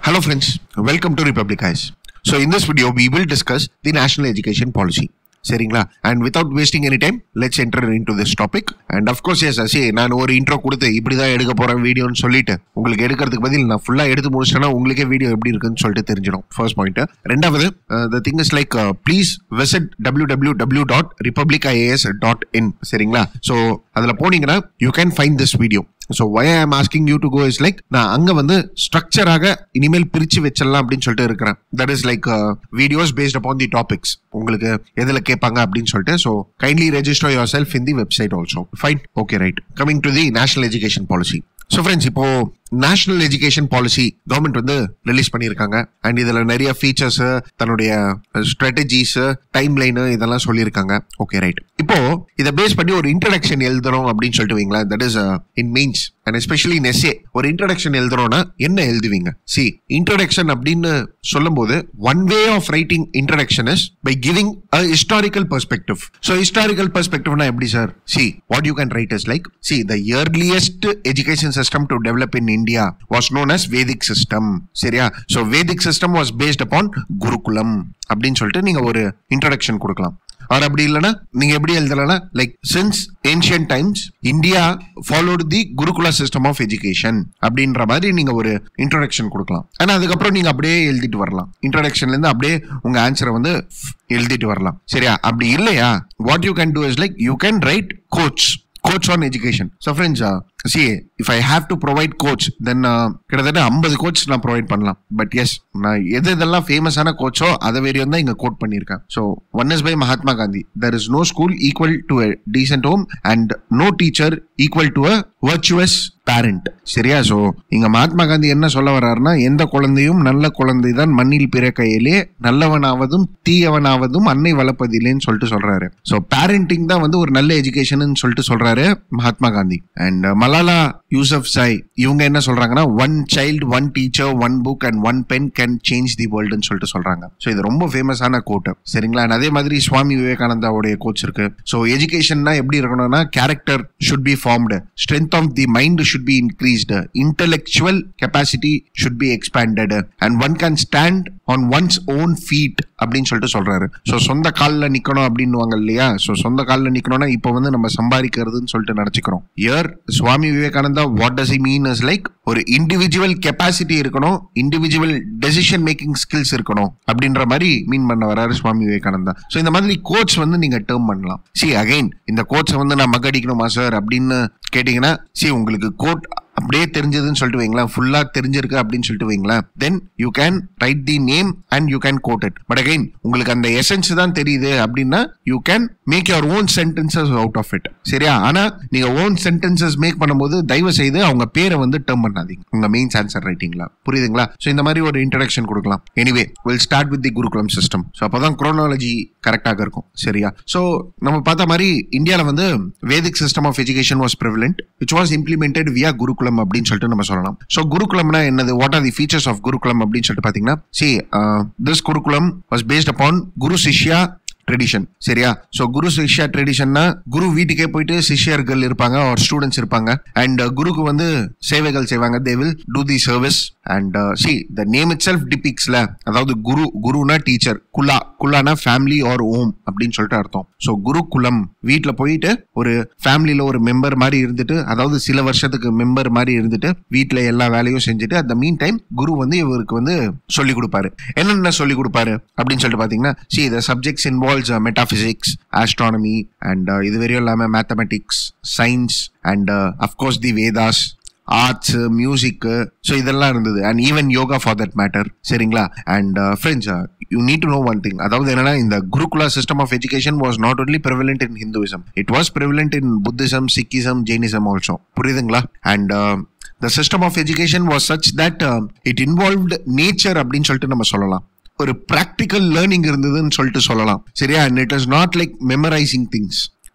Hello friends, welcome to Republic Eyes. So in this video, we will discuss the national education policy. சரிங்களா and without wasting any time let's enter into this topic and of course as அசி நான் ஒரு intro கொடுத்து இப்படி தான் எடுக்க போகிறேன் வீடியோன்னு சொல்லிட்டு உங்களுக்கு எடுக்கிறதுக்கு பதில் நான் ஃபுல்லாக எடுத்து முடிச்சிட்டேன்னா உங்களுக்கே வீடியோ எப்படி இருக்குன்னு சொல்லிட்டு தெரிஞ்சிடும் ஃபர்ஸ்ட் பாயிண்ட் ரெண்டாவது the thing is like please visit W W W dot republic IAS dot in சரிங்களா ஸோ அதில் போனீங்கன்னா you can find this video so why I am asking you to go is like நான் அங்க வந்து ஸ்ட்ரக்சராக இனிமேல் பிரிச்சு வச்சிடலாம் அப்படின்னு சொல்லிட்டு இருக்கிறேன் that is like videos based upon the topics உங்களுக்கு எதுல கேட்பாங்க அப்படின்னு சொல்லிட்டு so kindly register yourself in the website also fine okay right coming to the national education policy so friends இப்போ நேஷனல் எஜுகேஷன் பாலிசி கவர்மெண்ட் வந்து release பண்ணியிருக்காங்க and இதுல நிறைய ஃபீச்சர்ஸ் தன்னுடைய ஸ்ட்ராட்டஜிஸ் டைம் லைனு இதெல்லாம் சொல்லியிருக்காங்க ஓகே ரைட் இப்போ இதை பேஸ் பண்ணி ஒரு இன்ட்ரடக்ஷன் எழுதுறோம் அப்படின்னு சொல்லிட்டு வைங்களேன் that is in means and especially in essay ஒரு இன்ட்ரடக்ஷன் எழுதுறோம்னா என்ன எழுதுவீங்க சி இன்ட்ரடக்ஷன் அப்படின்னு சொல்லும்போது one way of writing introduction is by giving a historical perspective so historical பெர்ஸ்பெக்டிவ்னா எப்படி sir see what you can write is like see the earliest education system to develop in India was known as Vedic system சரியா so Vedic system was based upon gurukulam அப்படின்னு சொல்லிட்டு நீங்க ஒரு introduction கொடுக்கலாம் R அப்படி இல்லைன்னா நீங்க எப்படி எழுதலாம் like since ancient times India followed the gurukula system of education அப்படின்ற மாதிரி நீங்க ஒரு இன்ட்ரோடக்ஷன் கொடுக்கலாம் ஆனா அதுக்கப்புறம் நீங்க அப்படியே எழுதிட்டு வரலாம் இன்ட்ரோடக்ஷன்ல இருந்து அப்படியே உங்க ஆன்சரை வந்து எழுதிட்டு வரலாம் சரியா அப்படி இல்லையா what you can do is like you can write quotes quotes on education so friends see if I have to provide quotes then கிட்டத்தட்ட ஐம்பது கோச் நான் ப்ரொவைட் பண்ணலாம் பட் எஸ் நான் எது இதெல்லாம் ஃபேமஸான கோச்சோ அதை வேறியும் தான் இங்கே கோட் பண்ணியிருக்கேன் so one is by Mahatma Gandhi there is no school equal to a decent home and no teacher equal to a virtuous parent சரியா ஸோ இங்க மகாத்மா காந்தி என்ன சொல்ல வர்றாருன்னா எந்த குழந்தையும் நல்ல குழந்தை தான் மண்ணில் பிறக்கையிலே நல்லவனாவதும் தீயவனாவதும் அன்னை வளர்ப்பதில்லைன்னு சொல்லிட்டு சொல்றாரு ஸோ பேரண்டிங் தான் வந்து ஒரு நல்ல எஜுகேஷன் சொல்லிட்டு சொல்றாரு மகாத்மா காந்தி அண்ட் மலாலா யூசப் சாய் இவங்க என்ன சொல்றாங்கன்னா one child one teacher one book and one pen can change the வேர்ல்டுன்னு சொல்லிட்டு சொல்றாங்க ஸோ இது ரொம்ப ஃபேமஸான கோட்டு சரிங்களா அதே மாதிரி சுவாமி விவேகானந்தாவுடைய கோச் இருக்கு ஸோ எஜுகேஷன்னா எப்படி இருக்கணும்னா character should be formed strength of the mind should be increased intellectual capacity should be expanded and one can stand on one's own feet அப்படின்னு சொல்லிட்டு சொல்றாரு ஸோ சொந்த காலில் நிக்கணும் அப்படின்னுவாங்க இல்லையா ஸோ சொந்த காலில் நிக்கணும்னா இப்போ வந்து நம்ம சம்பாதிக்கிறதுன்னு சொல்லிட்டு நினைச்சுக்கிறோம் here Swami Vivekananda what does he mean is like ஒரு இண்டிவிஜுவல் கெப்பாசிட்டி இருக்கணும் இண்டிவிஜுவல் டெசிஷன் மேக்கிங் ஸ்கில்ஸ் இருக்கணும் அப்படின்ற மாதிரி மீன் பண்ண வராரு சுவாமி விவேகானந்தா ஸோ இந்த மாதிரி கோச் வந்து நீங்க டேர்ம் பண்ணலாம் சி அகைன் இந்த கோச்சை வந்து நான் மகடிக்கணுமா சார் அப்படின்னு கேட்டீங்கன்னா சி உங்களுக்கு கோட் அப்படியே தெரிஞ்சதுன்னு சொல்லிட்டு வைங்களேன் ஃபுல்லா தெரிஞ்சிருக்கு அப்படின்னு சொல்லிட்டு வைங்களேன் then you can write the name and you can quote it but again உங்களுக்கு அந்த எசன்ஸ் தான் தெரியுது அப்படின்னா you can make your own sentences out of it சரியா ஆனா நீங்க ஓன் சென்டென்சஸ் மேக் பண்ணும்போது தயவு செய்து அவங்க பேரை வந்து டேர்ம் பண்ணாதீங்க உங்க மெயின்ஸ் ஆன்சர் ரைட்டிங்களா புரியுதுங்களா ஸோ இந்த மாதிரி ஒரு இன்ட்ரடக்ஷன் கொடுக்கலாம் anyway will start with the gurukulam system so அப்போதான் குரோனாலஜி கரெக்டாக இருக்கும் சரியா ஸோ நம்ம பார்த்த மாதிரி இந்தியாவில் வந்து Vedic system of education was prevalent which was implemented via gurukulam அப்படின்னு சொல்லிட்டு நம்ம சொல்லலாம் ஸோ குருகுலம்னா என்னது what are the features of gurukulam அப்படின்னு சொல்லிட்டு பார்த்தீங்கன்னா see this gurukulam was based upon guru shishya tradition சரியா ஸோ குரு சிஷ்யா ட்ரெடிஷன்னா குரு வீட்டுக்கே போயிட்டு சிஷ்யர்கள் இருப்பாங்க ஒரு ஸ்டூடெண்ட்ஸ் இருப்பாங்க அண்ட் குருக்கு வந்து சேவைகள் செய்வாங்க they will do the service and see the name itself டிபிக்ஸ்ல அதாவது குரு குருனா டீச்சர் குலா குலானா ஃபேமிலி ஆர் ஓம் அப்படின்னு சொல்லிட்டு அர்த்தம் ஸோ குரு குலம் வீட்டில் போயிட்டு ஒரு ஃபேமிலியில் ஒரு மெம்பர் மாதிரி இருந்துட்டு அதாவது சில வருஷத்துக்கு மெம்பர் மாதிரி இருந்துட்டு வீட்டில் எல்லா வேலையும் செஞ்சுட்டு அந்த மீன் டைம் குரு வந்து இவருக்கு வந்து சொல்லி கொடுப்பாரு என்னென்ன சொல்லி கொடுப்பாரு அப்படின்னு சொல்லிட்டு பார்த்தீங்கன்னா see the subjects involve involves metaphysics astronomy and இது வரையும் இல்லாமல் mathematics science and of course the Vedas arts music so இதெல்லாம் இருந்தது and even yoga for that matter சரிங்களா and friends you need to know one thing அதாவது என்னன்னா இந்த gurukula system of education was not only prevalent in Hinduism it was prevalent in Buddhism Sikhism Jainism also புரியுதுங்களா and the system of education was such that it involved nature அப்படின்னு சொல்லிட்டு நம்ம சொல்லலாம் ஒரு practical learning இருந்ததுன்னு சொல்லிட்டு சொல்லலாம் சரியா and it is not like memorising things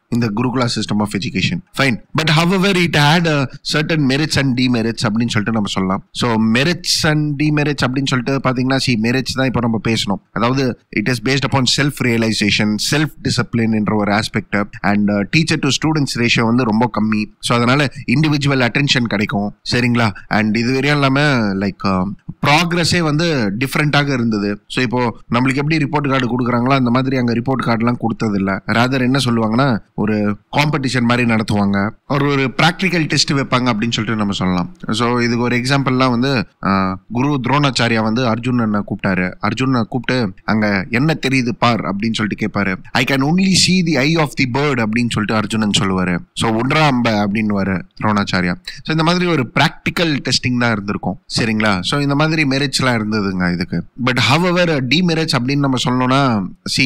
இந்த gurukula system of education fine but however it had certain merits and demerits அப்படின்னு சொல்லிட்டு நம்ம சொல்லலாம் ஸோ மெரிட்ஸ் அண்ட் டிமெரிட்ஸ் அப்படின்னு சொல்லிட்டு பார்த்தீங்கன்னா சி மெரிட்ஸ் தான் இப்போ நம்ம பேசணும் அதாவது it is based upon self realisation self discipline என்ற ஒரு aspect and teacher to students ratio வந்து ரொம்ப கம்மி ஸோ அதனால இண்டிவிஜுவல் அட்டென்ஷன் கிடைக்கும் சரிங்களா அண்ட் இது வரையும் இல்லாமல் லைக் ப்ராக்ரஸே வந்து டிஃப்ரெண்ட்டாக இருந்தது ஸோ இப்போ நம்மளுக்கு எப்படி ரிப்போர்ட் கார்டு கொடுக்குறாங்களோ அந்த மாதிரி அங்கே ரிப்போர்ட் கார்டுலாம் கொடுத்தது இல்லை ராதர் என்ன சொல்லுவாங்கன்னா ஒரு காம்படிஷன் மாதிரி நடத்துவாங்க ஒரு ஒரு ப்ராக்டிக்கல் டெஸ்ட் வைப்பாங்க அப்படின்னு சொல்லிட்டு நம்ம சொல்லலாம் ஸோ இதுக்கு ஒரு எக்ஸாம்பிள்லாம் வந்து ஆஹ், குரு துரோணாச்சாரியா வந்து அர்ஜுனனை கூப்பிட்டாரு அர்ஜுனை கூப்பிட்டு அங்க என்ன தெரியுது பார் அப்படின்னு சொல்லிட்டு கேட்பாரு I can only see the eye of the bird அப்படின்னு சொல்லிட்டு அர்ஜுனன் சொல்லுவாரு ஸோ ஒன்றா அம்ப அப்படின்னு துரோணாச்சாரியா ஸோ இந்த மாதிரி ஒரு ப்ராக்டிக்கல் டெஸ்டிங் தான் இருந்திருக்கும் சரிங்களா ஸோ இந்த மாதிரி மெரிட்ஸ்லாம் இருந்ததுங்க இதுக்கு பட் ஹவவர் டிமெரிட்ஸ் அப்படின்னு நம்ம சொல்லணும்னா see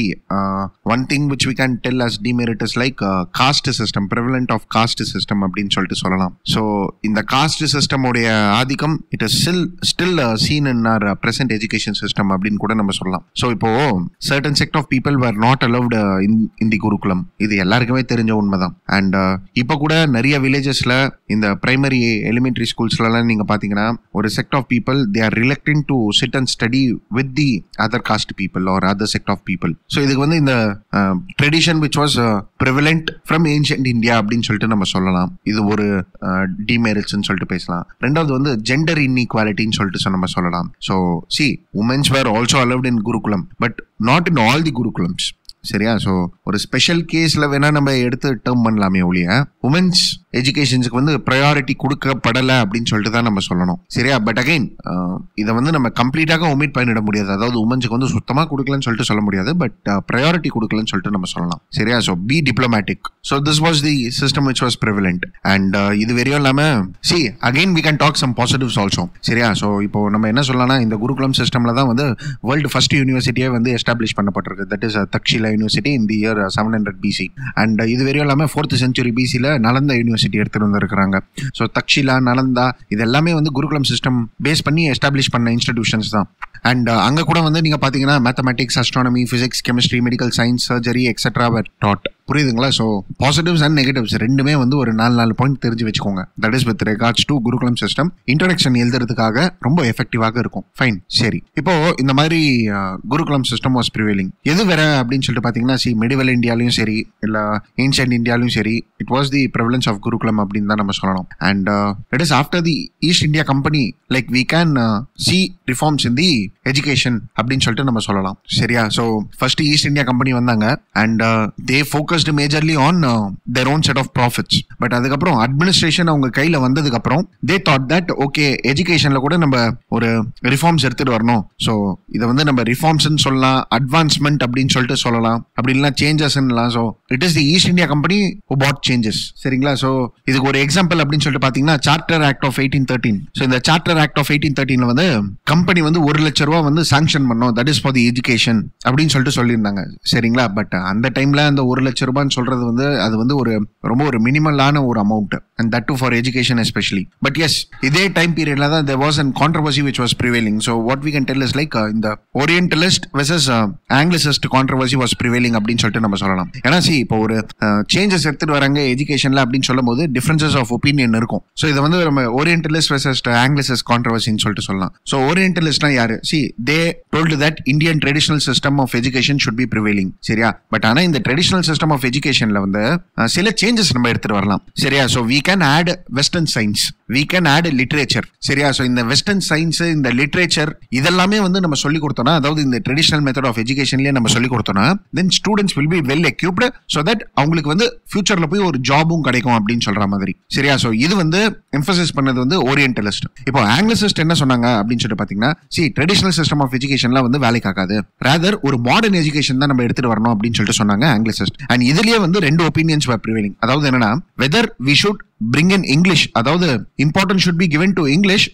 one thing which we can tell as demerit is like caste system prevalent of caste system அப்படின்னு சொல்லிட்டு சொல்லலாம் ஸோ இந்த காஸ்ட் சிஸ்டமுடைய ஆதிக்கம் it is still still seen in our present education system அப்படின்னு கூட நம்ம சொல்லலாம் ஸோ இப்போ certain sect of people were not allowed in the gurukulam இது எல்லாருக்குமே தெரிஞ்ச உண்மைதான் அண்ட் இப்போ கூட நிறைய வில்லேஜஸ்ல இந்த பிரைமரி எலிமெண்டரி ஸ்கூல்ஸ்லாம் நீங்க பாத்தீங்கன்னா ஒரு sect of people they are reluctant to sit and study with the other caste people or other sect of people so இதுக்கு வந்து இந்த tradition which was prevalent from ancient India அப்படின்னு சொல்லிட்டு நம்ம சொல்லலாம் இது ஒரு டிமெரிட்ஸ்னு சொல்லிட்டு பேசலாம் ரெண்டாவது வந்து ஜெண்டர் இன்இக்வாலிட்டின்னு சொல்லிட்டு சொ- நம்ம சொல்லலாம் so see womens were also allowed in gurukulam but not in all the gurukulams சரியா ஸோ ஒரு ஸ்பெஷல் கேஸில் வேணா நம்ம எடுத்து டேர்ம் பண்ணலாமே ஒழிய உமன்ஸ் எஜுகேஷன்ஸுக்கு வந்து ப்ரையாரிட்டி கொடுக்கப்படலை அப்படின்னு சொல்லிட்டு தான் நம்ம சொல்லணும் சரியா பட் அகைன் இதை வந்து நம்ம கம்ப்ளீட்டாக ஒமிட் பண்ணிட முடியாது அதாவது உமன்ஸுக்கு வந்து சுத்தமாக கொடுக்கலன்னு சொல்லிட்டு சொல்ல முடியாது பட் ப்ரையாரிட்டி கொடுக்கலன்னு சொல்லிட்டு நம்ம சொல்லலாம் சரியா so be diplomatic so this was the system which was prevalent and இது வெறியும் இல்லாமல் see again we can talk some positives also சரியா ஸோ இப்போ நம்ம என்ன சொல்லலாம்னா இந்த குருகுலம் சிஸ்டமில் தான் வந்து வேர்ல்டு ஃபர்ஸ்ட் யூனிவர்சிட்டியே வந்து எஸ்டாப்ளிஷ் பண்ணப்பட்டிருக்கு that is Takshila university in the year seven hundred BC and இது வரையும் இல்லாமல் ஃபோர்த் சென்ச்சுரி பிசியில் நலந்தா யூனிவர்சிட்டி எடுத்துட்டு வந்திருக்கிறாங்க ஸோ தக்ஷிலா நலந்தா இது எல்லாமே வந்து குருகுலம் சிஸ்டம் பேஸ் பண்ணி எஸ்டாப்ளிஷ் பண்ண இன்ஸ்டிடியூஷன்ஸ் தான் அண்ட் அங்கே கூட வந்து நீங்கள் பார்த்தீங்கன்னா mathematics astronomy physics chemistry medical science surgery etcetera dot புரியுதுங்களா ஸோ பாசிட்டிவ்ஸ் அண்ட் நெகட்டிவ்ஸ் ரெண்டுமே வந்து ஒரு நாலு நாலு பாயிண்ட் தெரிஞ்சு வச்சுக்கோங்க that is with regards to gurukulam system introduction எழுதுறதுக்காக ரொம்ப எஃபெக்டிவாக இருக்கும் ஃபைன் சரி இப்போ இந்த மாதிரி அஹ், குருகுலம் சிஸ்டம் வாஸ் ப்ரிவேலிங் எது வேற அப்படின்னு சொல்லிட்டு பார்த்தீங்கன்னா சி மெடிவல் இந்தியாலையும் சரி இல்லை ஏன்ஷியன்ட் இந்தியாலையும் சரி it was the prevalence of gurukulam அப்படின்னு தான் நம்ம சொல்லலாம் and it is after the East India Company like we can see reforms in the education அப்படின்னு சொல்லிட்டு நம்ம சொல்லலாம் சரியா so first East India Company வந்தாங்க and they focused majorly on their own set of profits but அதுக்கப்புறம் administration அவங்க கையில் வந்ததுக்கு அப்புறம் தே தாட் தட் ஓகே எஜுகேஷன்ல கூட நம்ம ஒரு ரிஃபார்ம்ஸ் எடுத்துட்டு வரணும் ஸோ இதை வந்து நம்ம ரிஃபார்ம்ஸ்னு சொல்லலாம் அட்வான்ஸ்மெண்ட் அப்படின்னு சொல்லிட்டு சொல்லலாம் அப்படி இல்லைனா சேஞ்சஸ்லாம் so it is the East India Company brought changes சரிங்களா ஸோ இதுக்கு ஒரு எக்ஸாம்பிள் அப்படின்னு சொல்லிட்டு பார்த்தீங்கன்னா charter act of eighteen thirteen so இந்த சார்ட்டர் ஆக்ட் ஆஃப் எயிட்டீன் தேர்ட்டின்ல வந்து கம்பெனி வந்து ஒரு லட்ச ரூபா வந்து சாங்ஷன் பண்ணோம் that is for the education அப்படின்னு சொல்லிட்டு சொல்லியிருந்தாங்க சரிங்களா பட் அந்த டைம்ல அந்த ஒரு லட்ச ரூபான்னு சொல்றது வந்து அது வந்து ஒரு ரொம்ப ஒரு மினிமலான ஒரு amount and that too for education especially but as இதே டைம் பீரியட்ல தான் there was an controversy which was prevailing so what we can tell is like uh, இந்த orientalist versus uh, anglicist controversy was prevailing அப்படின்னு சொல்லிட்டு நம்ம சொல்லலாம் ஏன்னா see இப்போ ஒரு சேஞ்சஸ் எடுத்துட்டு வராங்க எஜுகேஷன்ல அப்படின்னு சொல்லும் போது டிஃபரன்சஸ் ஆஃப் ஒப்பீனியன் இருக்கும் ஸோ இதை வந்து நம்ம ஓரியன்டலிஸ்ட் வெர்சஸ் ஆங்கிலிசஸ் கான்ட்ரவர்சின்னு சொல்லிட்டு சொல்லலாம் ஸோ ஓரியன்டலிஸ்ட்னா யாரு see they told that Indian traditional system of education should be prevailing சரியா பட் ஆனால் இந்த ட்ரெடிஷனல் சிஸ்டம் ஆஃப் எஜுகேஷன்ல வந்து அஹ், சில சேஞ்சஸ் நம்ம எடுத்துட்டு வரலாம் சரியா so we can add western science we can add literature சரியா ஸோ இந்த வெஸ்டர்ன் சயின்ஸ் இந்த லிட்ரேச்சர் இதெல்லாமே வந்து நம்ம சொல்லி கொடுத்தோம்னா அதாவது இந்த ட்ரெடிஷனல் மெத்தட் ஆஃப் எஜுகேஷன்லேயே நம்ம சொல்லி கொடுத்தோம்னா then students will be well equipped so that அவங்களுக்கு வந்து ஃபியூச்சர்ல போய் ஒரு ஜாபும் கிடைக்கும் அப்படின்னு சொல்ற மாதிரி சரியா ஸோ இது வந்து எம்பசைஸ் பண்ணது வந்து ஓரியன்டலிஸ்ட் இப்போ ஆங்கிலசிஸ்ட் என்ன சொன்னாங்க அப்படின்னு சொல்லிட்டு பாத்தீங்கன்னா சி ட்ரெடிஷனல் சிஸ்டம் ஆஃப் எஜுகேஷன்லாம் வந்து வேலைக்கு ஆகாது ரேதர் ஒரு மாடர்ன் எஜுகேஷன் தான் நம்ம எடுத்துட்டு வரணும் அப்படின்னு சொல்லிட்டு சொன்னாங்க ஆங்கிலசிஸ்ட் அண்ட் இதுலயே வந்து ரெண்டு ஒப்பீனியன்ஸ் ப்ரிவைலிங் அதாவது என்னன்னா whether we should bring in English அதாவது important should be given to English or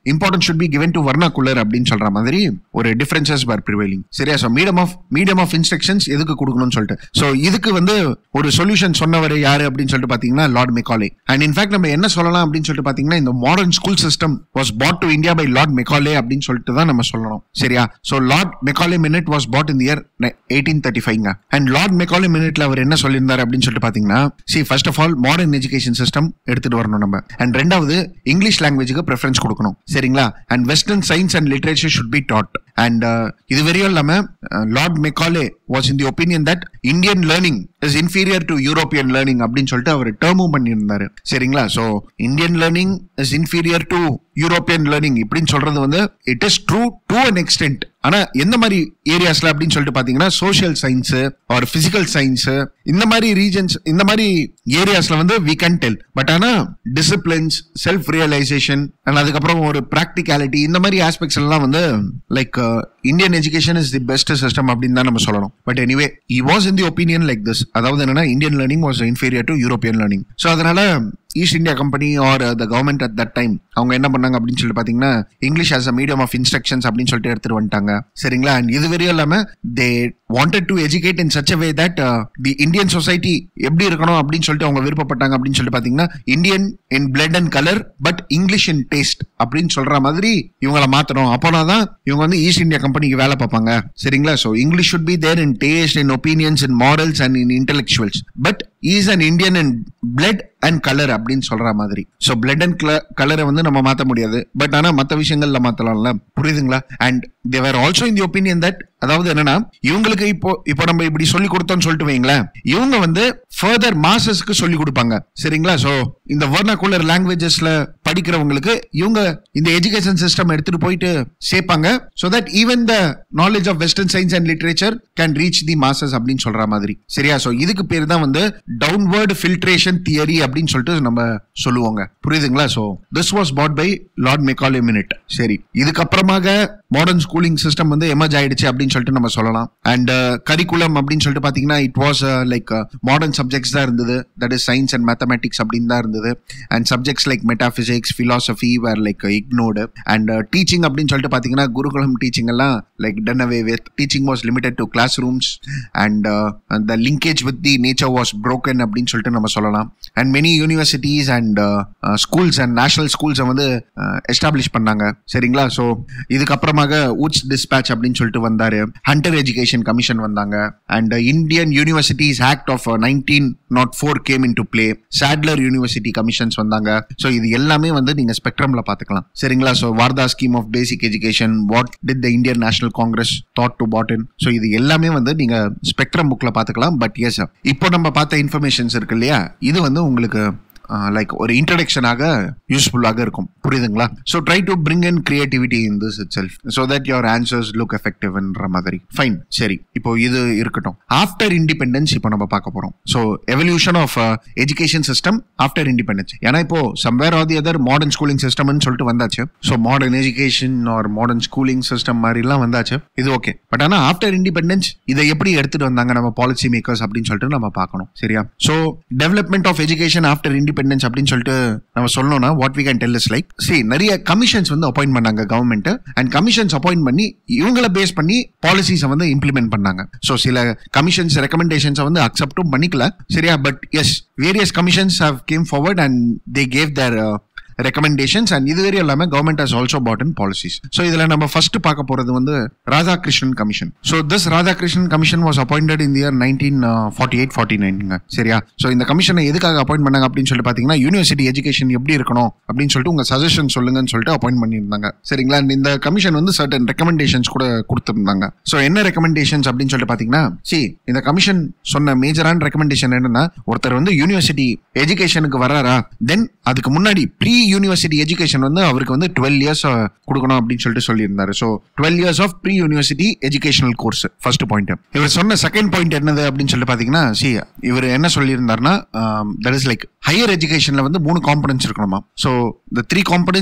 importance should be given to vernacular அப்படின்னு சொல்ற மாதிரி ஒரு டிஃபரன்சஸ் were prevailing சரியா so medium of medium of instructions எதுக்கு கொடுக்கணும்னு சொல்லிட்டு ஸோ இதுக்கு வந்து ஒரு சொல்யூஷன் சொன்னவர் யாரு அப்படின்னு சொல்லிட்டு பாத்தீங்கன்னா லார்ட் மெக்காலே அண்ட் இன்ஃபேக்ட் நம்ம என்ன சொல்லலாம் அப்படின்னு சொல்லிட்டு பாத்தீங்கன்னா இந்த modern school system was brought to India by Lord Macaulay அப்படின்னு சொல்லிட்டு தான் நம்ம சொல்லணும் சரியா so Lord Macaulay minute was pot in year eighteen thirty ஃபைவ்ங்க அண்ட் லார்ட் மெக்காலே மினிட்ல அவர் என்ன சொல்லியிருந்தாரு அப்படின்னு சொல்லிட்டு பாத்தீங்கன்னா see first of all modern education system எடுத்துட்டு வரணும் நம்ம அண்ட் ரெண்டாவது இங்கிலீஷ் லாங்குவேஜுக்கு ப்ரிஃபரன்ஸ் கொடுக்கணும் சரிங்களா and western science and literature should be taught and இது வரையும் இல்லாம lord Macaulay was in the opinion that Indian learning is inferior to European learning அப்படின்னு சொல்லிட்டு அவர் டேர்மும் பண்ணியிருந்தாரு சரிங்களா so Indian learning is inferior to European learning இப்படின்னு சொல்றது வந்து it is true to an extent ஆனா எந்த மாதிரி ஏரியாஸ்ல அப்படின்னு சொல்லிட்டு பாத்தீங்கன்னா social science or physical science இந்த மாதிரி ரீஜன்ஸ் இந்த மாதிரி ஏரியாஸ்ல வந்து வி கேன் டெல் பட் ஆனா டிசிப்ளின்ஸ் செல்ஃப் ரியலைசேஷன் அண்ட் அதுக்கப்புறம் ஒரு ப்ராக்டிகாலிட்டி இந்த மாதிரி ஆஸ்பெக்ட்ஸ் எல்லாம் வந்து like Indian education is the best system அப்படின்னு தான் நம்ம சொல்லணும் but anyway he was in the opinion like this அதாவது என்னன்னா Indian learning was inferior to European learning so அதனால East India Company or the government at that time அவங்க என்ன பண்ணாங்க அப்படின்னு சொல்லிட்டு பாத்தீங்கன்னா English as a medium of instructions அப்படின்னு சொல்லிட்டு எடுத்துட்டு வந்துட்டாங்க சரிங்களா அண்ட் இது வரையும் இல்லாம they wanted to educate in such way that the Indian society எப்படி இருக்கணும் அப்படின்னு சொல்லிட்டு அவங்க விருப்பப்பட்டாங்க அப்படின்னு சொல்லிட்டு பாத்தீங்கன்னா Indian in blood and colour but English in taste அப்படின்னு சொல்ற மாதிரி இவங்களை மாத்தணும் அப்போனா தான் இவங்க வந்து ஈஸ்ட் இந்தியா கம்பெனிக்கு வேலை பார்ப்பாங்க சரிங்களா so English should be there in taste in opinions in morals and in intellectuals but is an Indian in blood and colour அப்படின்னு சொல்ற மாதிரி ஸோ பிளட் அண்ட் கலரை வந்து நம்ம மாத்த முடியாது பட் ஆனா மற்ற விஷயங்கள்ல மாத்தலாம்ல புரியுதுங்களா and they were also in the opinion that அதாவது என்னன்னா இவங்களுக்கு இப்போ இப்போ நம்ம இப்படி சொல்லி கொடுத்தோம்னு சொல்லிட்டு வைங்களேன் இவங்க வந்து ஃபர்தர் மாசஸ்க்கு சொல்லி கொடுப்பாங்க சரிங்களா ஸோ இந்த வர்ணகுலர் லாங்குவேஜஸ்ல படிக்கிறவங்களுக்கு இவங்க இந்த எஜுகேஷன் சிஸ்டம் எடுத்துட்டு போயிட்டு சேர்ப்பாங்க so that even the knowledge of western science and literature can reach the masses அப்படின்னு சொல்ற மாதிரி சரியா ஸோ இதுக்கு பேர் தான் வந்து டவுன்வர்டு ஃபில்ட்ரேஷன் தியரி அப்படின்னு சொல்லிட்டு நம்ம சொல்லுவாங்க புரியுதுங்களா so this was put by Lord Macaulay minute சரி இதுக்கப்புறமாக மாடர்ன் ஸ்கூலிங் சிஸ்டம் வந்து எமர்ஜ் ஆயிடுச்சு அப்படின்னு சொல்லிட்டு நம்ம சொல்லலாம் அண்ட் கரிக்குலம் அப்படின்னு சொல்லிட்டு பாத்தீங்கன்னா it was like modern subjects தான் இருந்தது that is science and mathematics அப்படின்னு தான் இருந்தது and subjects like metaphysics philosophy were like ignored and teaching அப்படின்னு சொல்லிட்டு பாத்தீங்கன்னா குருகுலம் டீச்சிங் எல்லாம் like done away with teaching was limited to class rooms and the linkage with the nature was broken அப்படின்னு சொல்லிட்டு நம்ம சொல்லலாம் and many universities and schools and national ஸ்கூல்ஸை வந்து எஸ்டாப்ளிஷ் பண்ணாங்க சரிங்களா ஸோ இதுக்கப்புறமாக ஊட்ஸ் டிஸ்பேச் அப்படின்னு சொல்லிட்டு வந்தாரு ஹண்டர் எஜுகேஷன் கமிஷன் வந்தாங்க and Indian universities act of nineteen nought four came in to play Sadler university commissions வந்தாங்க ஸோ இது எல்லாமே வந்து நீங்க ஸ்பெக்ட்ரம்ல பாத்துக்கலாம் சரிங்களா so Wardha scheme of basic education what did the Indian National Congress thought to put in so இது எல்லாமே வந்து நீங்க ஸ்பெக்ட்ரம் புக்ல பாத்துக்கலாம் பட் எஸ் இப்போ நம்ம பார்த்த இன்ஃபர்மேஷன்ஸ் இருக்கு இல்லையா இது வந்து உங்களுக்கு லைக் ஒரு இன்ட்ரடக்ஷனாக யூஸ்ஃபுல்லாக இருக்கும் புரியுதுங்களா so try to bring in creativity in this itself so that your answers look எஃபெக்டிவ்ன்ற மாதிரி ஃபைன் சரி இப்போ இது இருக்கட்டும் ஆஃப்டர் இண்டிபெண்டன்ஸ் இப்போ நம்ம பார்க்க போறோம் so evolution of education system after independence ஏன்னா இப்போ somewhere or the other modern schooling சிஸ்டம்னு சொல்லிட்டு வந்தாச்சு so modern education or modern schooling system மாதிரிலாம் வந்தாச்சு இது ஓகே பட் ஆனால் ஆஃப்டர் இண்டிபெண்டன்ஸ் இதை எப்படி எடுத்துட்டு வந்தாங்க நம்ம பாலிசி மேக்கர்ஸ் அப்படின்னு சொல்லிட்டு நம்ம பார்க்கணும் சரியா so development of education after independence அப்படின்னு சொல்லிட்டு நம்ம சொல்லணும்னா what we can tell is like see நிறைய கமிஷன்ஸ் வந்து அப்பாயிண்ட் பண்ணாங்க கவர்மெண்ட் அண்ட் கமிஷன்ஸ் அப்பாயிண்ட் பண்ணி இவங்களை பேஸ் பண்ணி பாலிசிஸை வந்து இம்ப்ளிமெண்ட் பண்ணாங்க ஸோ சில கமிஷன்ஸ் ரெக்கமெண்டேஷன்ஸை வந்து அக்செப்டும் பண்ணிக்கல சரியா but as various commissions have came forward and they gave their recommendations and இது வரையும் இல்லாம government has also put in policies so இதுல நம்ம ஃபர்ஸ்ட் பார்க்க போறது வந்து Radhakrishnan commission so this Radhakrishnan commission was appointed in year nineteen forty eight forty நைன்ங்க சரியா ஸோ இந்த கமிஷனை எதுக்காக அப்பாயிண்ட் பண்ணாங்க அப்படின்னு சொல்லிட்டு பாத்தீங்கன்னா யூனிவர்சிட்டி எஜுகேஷன் எப்படி இருக்கணும் அப்படின்னு சொல்லிட்டு உங்க சஜஷன் சொல்லுங்கன்னு சொல்லிட்டு அப்பாயிண்ட் பண்ணியிருந்தாங்க சரிங்களா And இந்த கமிஷன் வந்து சர்டன் ரெக்கமெண்டேஷன்ஸ் கூட கொடுத்திருந்தாங்க ஸோ என்ன ரெக்கமெண்டேஷன்ஸ் அப்படின்னு சொல்லிட்டு பாத்தீங்கன்னா சி இந்த கமிஷன் சொன்ன மேஜரான ரெக்கமெண்டேஷன் என்னன்னா ஒருத்தர் வந்து யூனிவர்சிட்டி எஜுகேஷனுக்கு வர்றாரா தென் அதுக்கு முன்னாடி ப்ரீ யூனிவர்சிட்டி எஜுகேஷன் வந்து அவருக்கு வந்து டுவெல் இயர்ஸ் கொடுக்கணும் அப்படின்னு சொல்லிட்டு சொல்லியிருந்தாரு so twelve years of pre university educational course first point இவர் சொன்ன செகண்ட் பாயிண்ட் என்னது அப்படின்னு சொல்லி பாத்தீங்கன்னா சி இவர் என்ன சொல்லியிருந்தாருன்னா தட் இஸ் லைக் ஹையர் எஜுகேஷன்ல வந்து மூணு காம்பனன்ஸ் இருக்கணுமா so the three components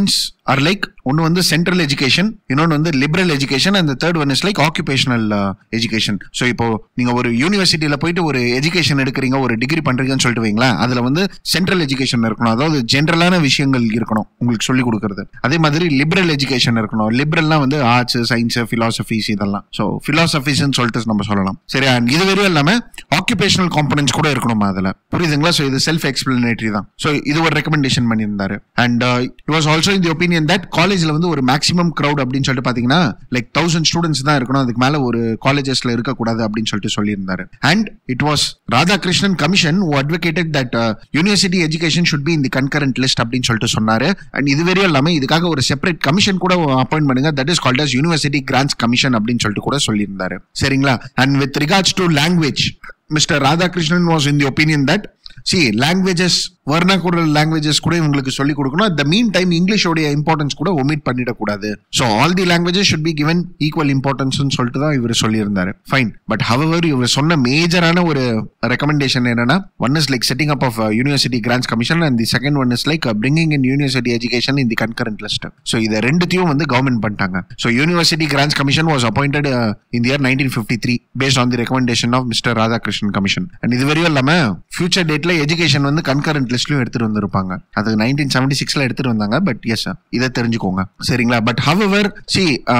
are like ஒன்னு வந்து சென்ட்ரல் எஜுகேஷன் இன்னொன்று வந்து லிபரல் எஜுகேஷன் அந்த third one is like occupational education so இப்போ நீங்க ஒரு யூனிவர்சிட்டியில போயிட்டு ஒரு எஜுகேஷன் எடுக்கிறீங்க ஒரு டிகிரி பண்றீங்கன்னு சொல்லிட்டு வைங்களேன் அதுல வந்து சென்ட்ரல் எஜுகேஷன் இருக்கணும் அதாவது ஜென்ரலான விஷயங்கள் இருக்கணும் உங்களுக்கு சொல்லி கொடுக்கறது அதே மாதிரி லிபரல் எஜுகேஷன் இருக்கணும் லிபரல்னா வந்து ஆர்ட்ஸ் சயின்ஸ் பிலாசபிஸ் இதெல்லாம் ஸோ பிலாசபிஸ்ன்னு சொல்லிட்டு நம்ம சொல்லலாம் சரி and இது வரையும் இல்லாம ஆக்குபேஷனல் காம்பனன்ஸ் கூட இருக்கணுமா அதுல புரியுதுங்களா ஸோ இது செல்ஃப் எக்ஸ்பிளனேட்டரி தான் ஸோ இது ஒரு ரெக்கமெண்டேஷன் பண்ணியிருந்தாரு அண்ட் இட் வாஸ் ஆல்சோ இந்த ஒப்பீனியன் தட் காலேஜ்ல வந்து ஒரு மேக்ஸிமம் crowd அப்படின்னு சொல்லிட்டு பாத்தீங்கன்னா லைக் தௌசண்ட் ஸ்டூடெண்ட்ஸ் தான் இருக்கணும் அதுக்கு மேல ஒரு காலேஜஸ்ல இருக்கக்கூடாது அப்படின்னு சொல்லிட்டு சொல்லியிருந்தாரு and it was Radhakrishnan commission advocated that university education should be இந்த கன்கரண்ட் லிஸ்ட் அப்படின்னு சொல்லிட்டு சொன்னாரு அண்ட் இது வரையும் இல்லாம இதுக்காக ஒரு செப்பரேட் கமிஷன் கூட அப்பாயிண்ட் பண்ணுங்க that is called as university grants commission அப்படின்னு சொல்லிட்டு கூட சொல்லியிருந்தாரு சரிங்களா and with regards to language mister Radhakrishnan was in the opinion that see languages vernacular languages கூட இவங்களுக்கு சொல்லி கொடுக்கணும் அட் த மீன் டைம் இங்கிலீஷோடைய இம்பார்ட்டன்ஸ் கூட ஒமிட் பண்ணிடக்கூடாது so all the languages should be given equal importance சொல்லிட்டு தான் இவர் சொல்லியிருந்தாரு ஃபைன் பட் ஹவர் இவர் சொன்ன மேஜரான ஒரு ரெக்கமெண்டேஷன் என்னன்னா one is like setting up of university grants commission and the second one is like bringing in university education in the concurrent list so இதை ரெண்டுத்தையும் வந்து கவர்மெண்ட் பண்ணிட்டாங்க so university grants commission was appointed in year nineteen fifty three based on the recommendation of mister Radhakrishnan commission and இது வரையும் இல்லாம future டேட்ல education வந்து concurrent லிஸ்ட்லயும் எடுத்துட்டு வந்திருப்பாங்க அது நைன்டீன் செவன்டி சிக்ஸ்ல எடுத்துட்டு வந்தாங்க பட் எஸ் இதை தெரிஞ்சுக்கோங்க சரிங்களா பட் ஹவவர் சி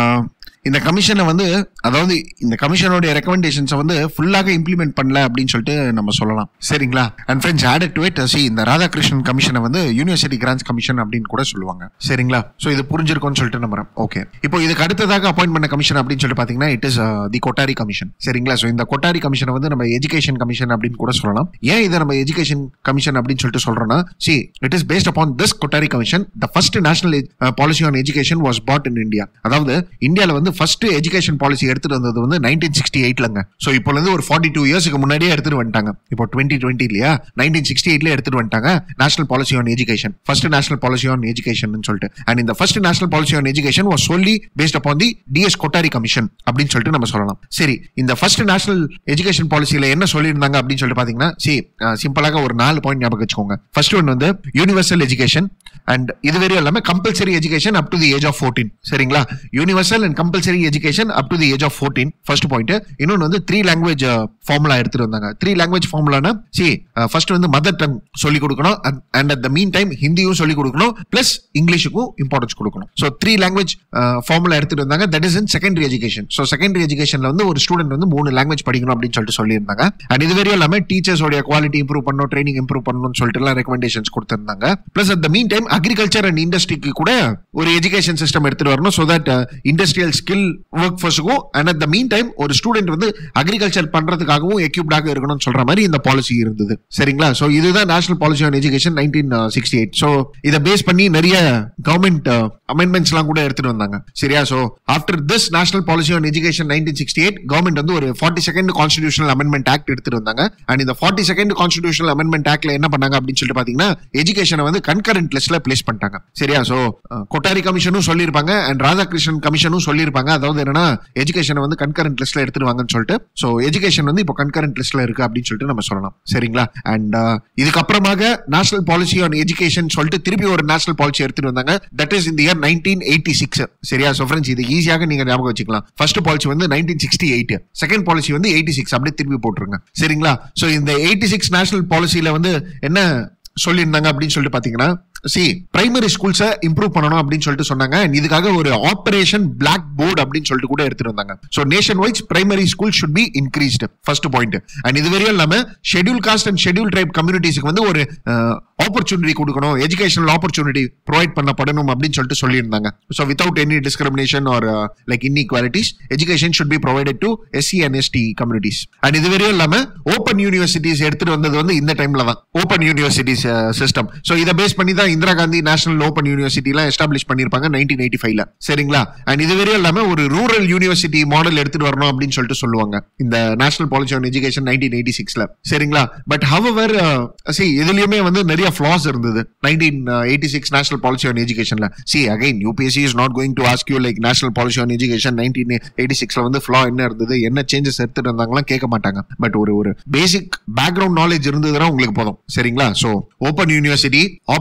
இந்த கமிஷனை வந்து அதாவது இந்த கமிஷனோட ரெக்கமெண்டேஷன்ஸை வந்து ஃபுல்லாக இம்ப்ளிமெண்ட் பண்ணல அப்படின்னு சொல்லிட்டு நம்ம சொல்லலாம் சரிங்களா and friends added to it see இந்த ராதாகிருஷ்ணன் கமிஷனை வந்து யூனிவர்சிட்டி கிராண்ட்ஸ் கமிஷன் அப்படின்னு கூட சொல்லுவாங்க சரிங்களா ஸோ இது புரிஞ்சிருக்கும்னு சொல்லிட்டு நம்புறேன் ஓகே இப்போ இதுக்கு அடுத்ததாக அப்பாயிண்ட் பண்ண கமிஷன் அப்படின்னு சொல்லி பார்த்தீங்கன்னா it is the Kothari commission சரிங்களா ஸோ இந்த கொட்டாரி கமிஷனை வந்து நம்ம எஜுகேஷன் கமிஷன் அப்படின்னு கூட சொல்லலாம் ஏன் இதை நம்ம எஜுகேஷன் கமிஷன் அப்படின்னு சொல்லிட்டு சொல்றோம்னா see it is based upon this Kothari commission the first national policy on education was pot in India அதாவது இந்தியாவில் வந்து ஃபர்ஸ்ட் எஜுகேஷன் பாலிசி எடுத்துட்டு வந்தது வந்து நைன்டீன் சிக்ஸ்டி எயிட்லங்க ஸோ இப்போ இருந்து ஒரு ஃபார்ட்டி டூ இயர்ஸ்க்கு முன்னாடியே எடுத்துட்டு வந்துட்டாங்க இப்போ டுவெண்ட்டி டுவெண்ட்டி இல்லையா நைன்டீன் சிக்ஸ்டி எயிட்ல எடுத்துட்டு வந்துட்டாங்க national policy on education first national policy on education சொல்லிட்டு அண்ட் இந்த first national policy on education was சொல்லி based upon the D S Kothari commission அப்படின்னு சொல்லிட்டு நம்ம சொல்லலாம் சரி இந்த ஃபர்ஸ்ட் நேஷனல் எஜுகேஷன் பாலிசியில என்ன சொல்லியிருந்தாங்க அப்படின்னு சொல்லிட்டு பாத்தீங்கன்னா சி சிம்பிளாக ஒரு நாலு பாயிண்ட் ஞாபகம் வச்சுக்கோங்க ஃபர்ஸ்ட் ஒன் வந்து யூனிவர்சல் எஜுகேஷன் அண்ட் இது வரையும் இல்லாம compulsory education up to the age of fourteen சரிங்களா universal and compulsory education up to the age of fourteen first point இன்னொன்று வந்து த்ரீ லாங்குவேஜ் ஃபார்முலா எடுத்துட்டு வந்தாங்க த்ரீ லாங்குவேஜ் ஃபார்முலானா சி ஃபர்ஸ்ட் வந்து மதர் டங் சொல்லி கொடுக்கணும் and at the mean time ஹிந்தியும் சொல்லி கொடுக்கணும் பிளஸ் இங்கிலீஷுக்கும் இம்பார்ட்டன்ஸ் கொடுக்கணும் ஸோ த்ரீ லாங்குவேஜ் ஃபார்முலா எடுத்துட்டு வந்தாங்க that is in secondary education so secondary எஜுகேஷன்ல வந்து ஒரு ஸ்டூடெண்ட் வந்து மூணு லாங்குவேஜ் படிக்கணும் அப்படின்னு சொல்லிட்டு சொல்லியிருந்தாங்க அண்ட் இது வரையும் இல்லாம டீச்சர்ஸோட குவாலிட்டி இம்ப்ரூவ் பண்ணணும் ட்ரைனிங் இம்ப்ரூவ் பண்ணணும்னு சொல்லிட்டு எல்லாம் ரெக்கமெண்டேஷன்ஸ் கொடுத்திருந்தாங்க plus at the mean time agriculture and இண்டஸ்ட்ரிக்கு கூட ஒரு எஜுகேஷன் சிஸ்டம் எடுத்துட்டு வரணும் so that industrial skill work ஃபோர்ஸுக்கும் and at the mean time ஒரு ஸ்டூடெண்ட் வந்து அக்ரிகல்ச்சர் பண்றதுக்காகவும் எக்யூப்டாக இருக்கணும்னு சொல்ற மாதிரி இந்த பாலிசி இருந்தது சரிங்களா ஸோ இதுதான் national policy on education nineteen sixty eight so இதை பேஸ் பண்ணி நிறைய கவர்மெண்ட் அமெண்ட்மெண்ட்ஸ் எல்லாம் கூட எடுத்துட்டு வந்தாங்க சரியா so after this national policy on education nineteen sixty eight government வந்து ஒரு forty second constitutional amendment act எடுத்துட்டு வந்தாங்க அண்ட் இந்த ஃபார்ட்டி செகண்ட் கான்ஸ்டியூஷனல் அமெண்ட்மெண்ட் ஆக்ட்ல என்ன பண்ணாங்க அப்படின்னு சொல்லிட்டு பாத்தீங்கன்னா எஜுகேஷனை வந்து கன்கரண்ட் லிஸ்ட்ல பிளேஸ் பண்ணிட்டாங்க சரியா ஸோ கொட்டாரி கமிஷனும் சொல்லியிருப்பாங்க அண்ட் ராதாகிருஷ்ணன் கமிஷனும் சொல்லியிருப்பாங்க அதாவது என்னன்னா எஜுகேஷனை வந்து கன்கரண்ட் லிஸ்ட்ல எடுத்துட்டு வாங்கன்னு சொல்லிட்டு ஸோ எஜுகேஷன் வந்து இப்போ கன்கரண்ட் லிஸ்ட்ல இருக்கு அப்படின்னு சொல்லிட்டு நம்ம சொல்லலாம் சரிங்களா அண்ட் இதுக்கப்புறமாக நேஷனல் பாலிசி ஆன் எஜுகேஷன் சொல்லிட்டு திருப்பி ஒரு நேஷனல் பாலிசி எடுத்துட்டு வந்தாங்க தட் இஸ் இந்த இயர் நைன்டீன் எயிட்டி சிக்ஸ் சரியா ஸோ ஃப்ரெண்ட்ஸ் இது ஈஸியாக நீங்க ஞாபகம் வச்சுக்கலாம் ஃபர்ஸ்ட் பாலிசி வந்து nineteen sixty eight second policy வந்து எயிட்டி சிக்ஸ் அப்படியே திருப்பி போட்டுருங்க சரிங்களா ஸோ இந்த எயிட்டி சிக்ஸ் நேஷனல் பாலிசியில வந்து என்ன சொல்லியிருந்தாங்க அப்படின்னு சொல்லிட்டு பாத்தீங்கன்னா சி பிரைமரி ஸ்கூல்ஸை இம்ப்ரூவ் பண்ணணும் அப்படின்னு சொல்லிட்டு சொன்னாங்க And இதுக்காக ஒரு ஆபரேஷன் பிளாக் போர்டு அப்படின்னு சொல்லிட்டு கூட எடுத்துட்டு வந்தாங்க so nation wise primary school should be increased first point and இது வரையும் இல்லாம schedule caste and schedule tribe கம்யூனிட்டிஸ்க்கு வந்து ஒரு ஆப்பர்ச்சுனிட்டி கொடுக்கணும் எஜுகேஷனல் ஆப்பர்ச்சுனிட்டி ப்ரொவைட் பண்ணப்படணும் அப்படின்னு சொல்லிட்டு சொல்லியிருந்தாங்க so without any discrimination or like inequalities education should be provided to SC and ST communities and இது வரையும் இல்லாம ஓப்பன் யூனிவர்சிட்டிஸ் எடுத்துட்டு வந்தது வந்து இந்த டைம்ல தான் ஓப்பன் யூனிவர்சிட்டிஸ் சிஸ்டம் ஸோ இதை பேஸ் பண்ணி தான் Indira Gandhi National Open University எல்லாம் எஸ்டாப்ளிஷ் பண்ணிருப்பாங்க நைன்டீன் எயிட்டி ஃபைவ்ல சரிங்களா அண்ட் இது வரையும் இல்லாம ஒரு ரூரல் யூனிவர்சிட்டி மாடல் எடுத்துட்டு வரணும் அப்படின்னு சொல்லிட்டு சொல்லுவாங்க இந்த national policy on education nineteen eighty சிக்ஸ்ல சரிங்களா பட் ஹவர் சி இதுலயுமே வந்து நிறைய ஃபிளாஸ் இருந்தது nineteen eighty six national policy on எஜுகேஷன்ல see again UPSC is not going to ask you like national policy on education nineteen eighty சிக்ஸ்ல வந்து flaw என்ன இருந்தது என்ன சேஞ்சஸ் எடுத்துட்டு இருந்தாங்களாம் கேட்க மாட்டாங்க பட் ஒரு ஒரு பேசிக் பேக்ரவுண்ட் நாலேஜ் இருந்ததுன்னா உங்களுக்கு போதும் சரிங்களா so open university operation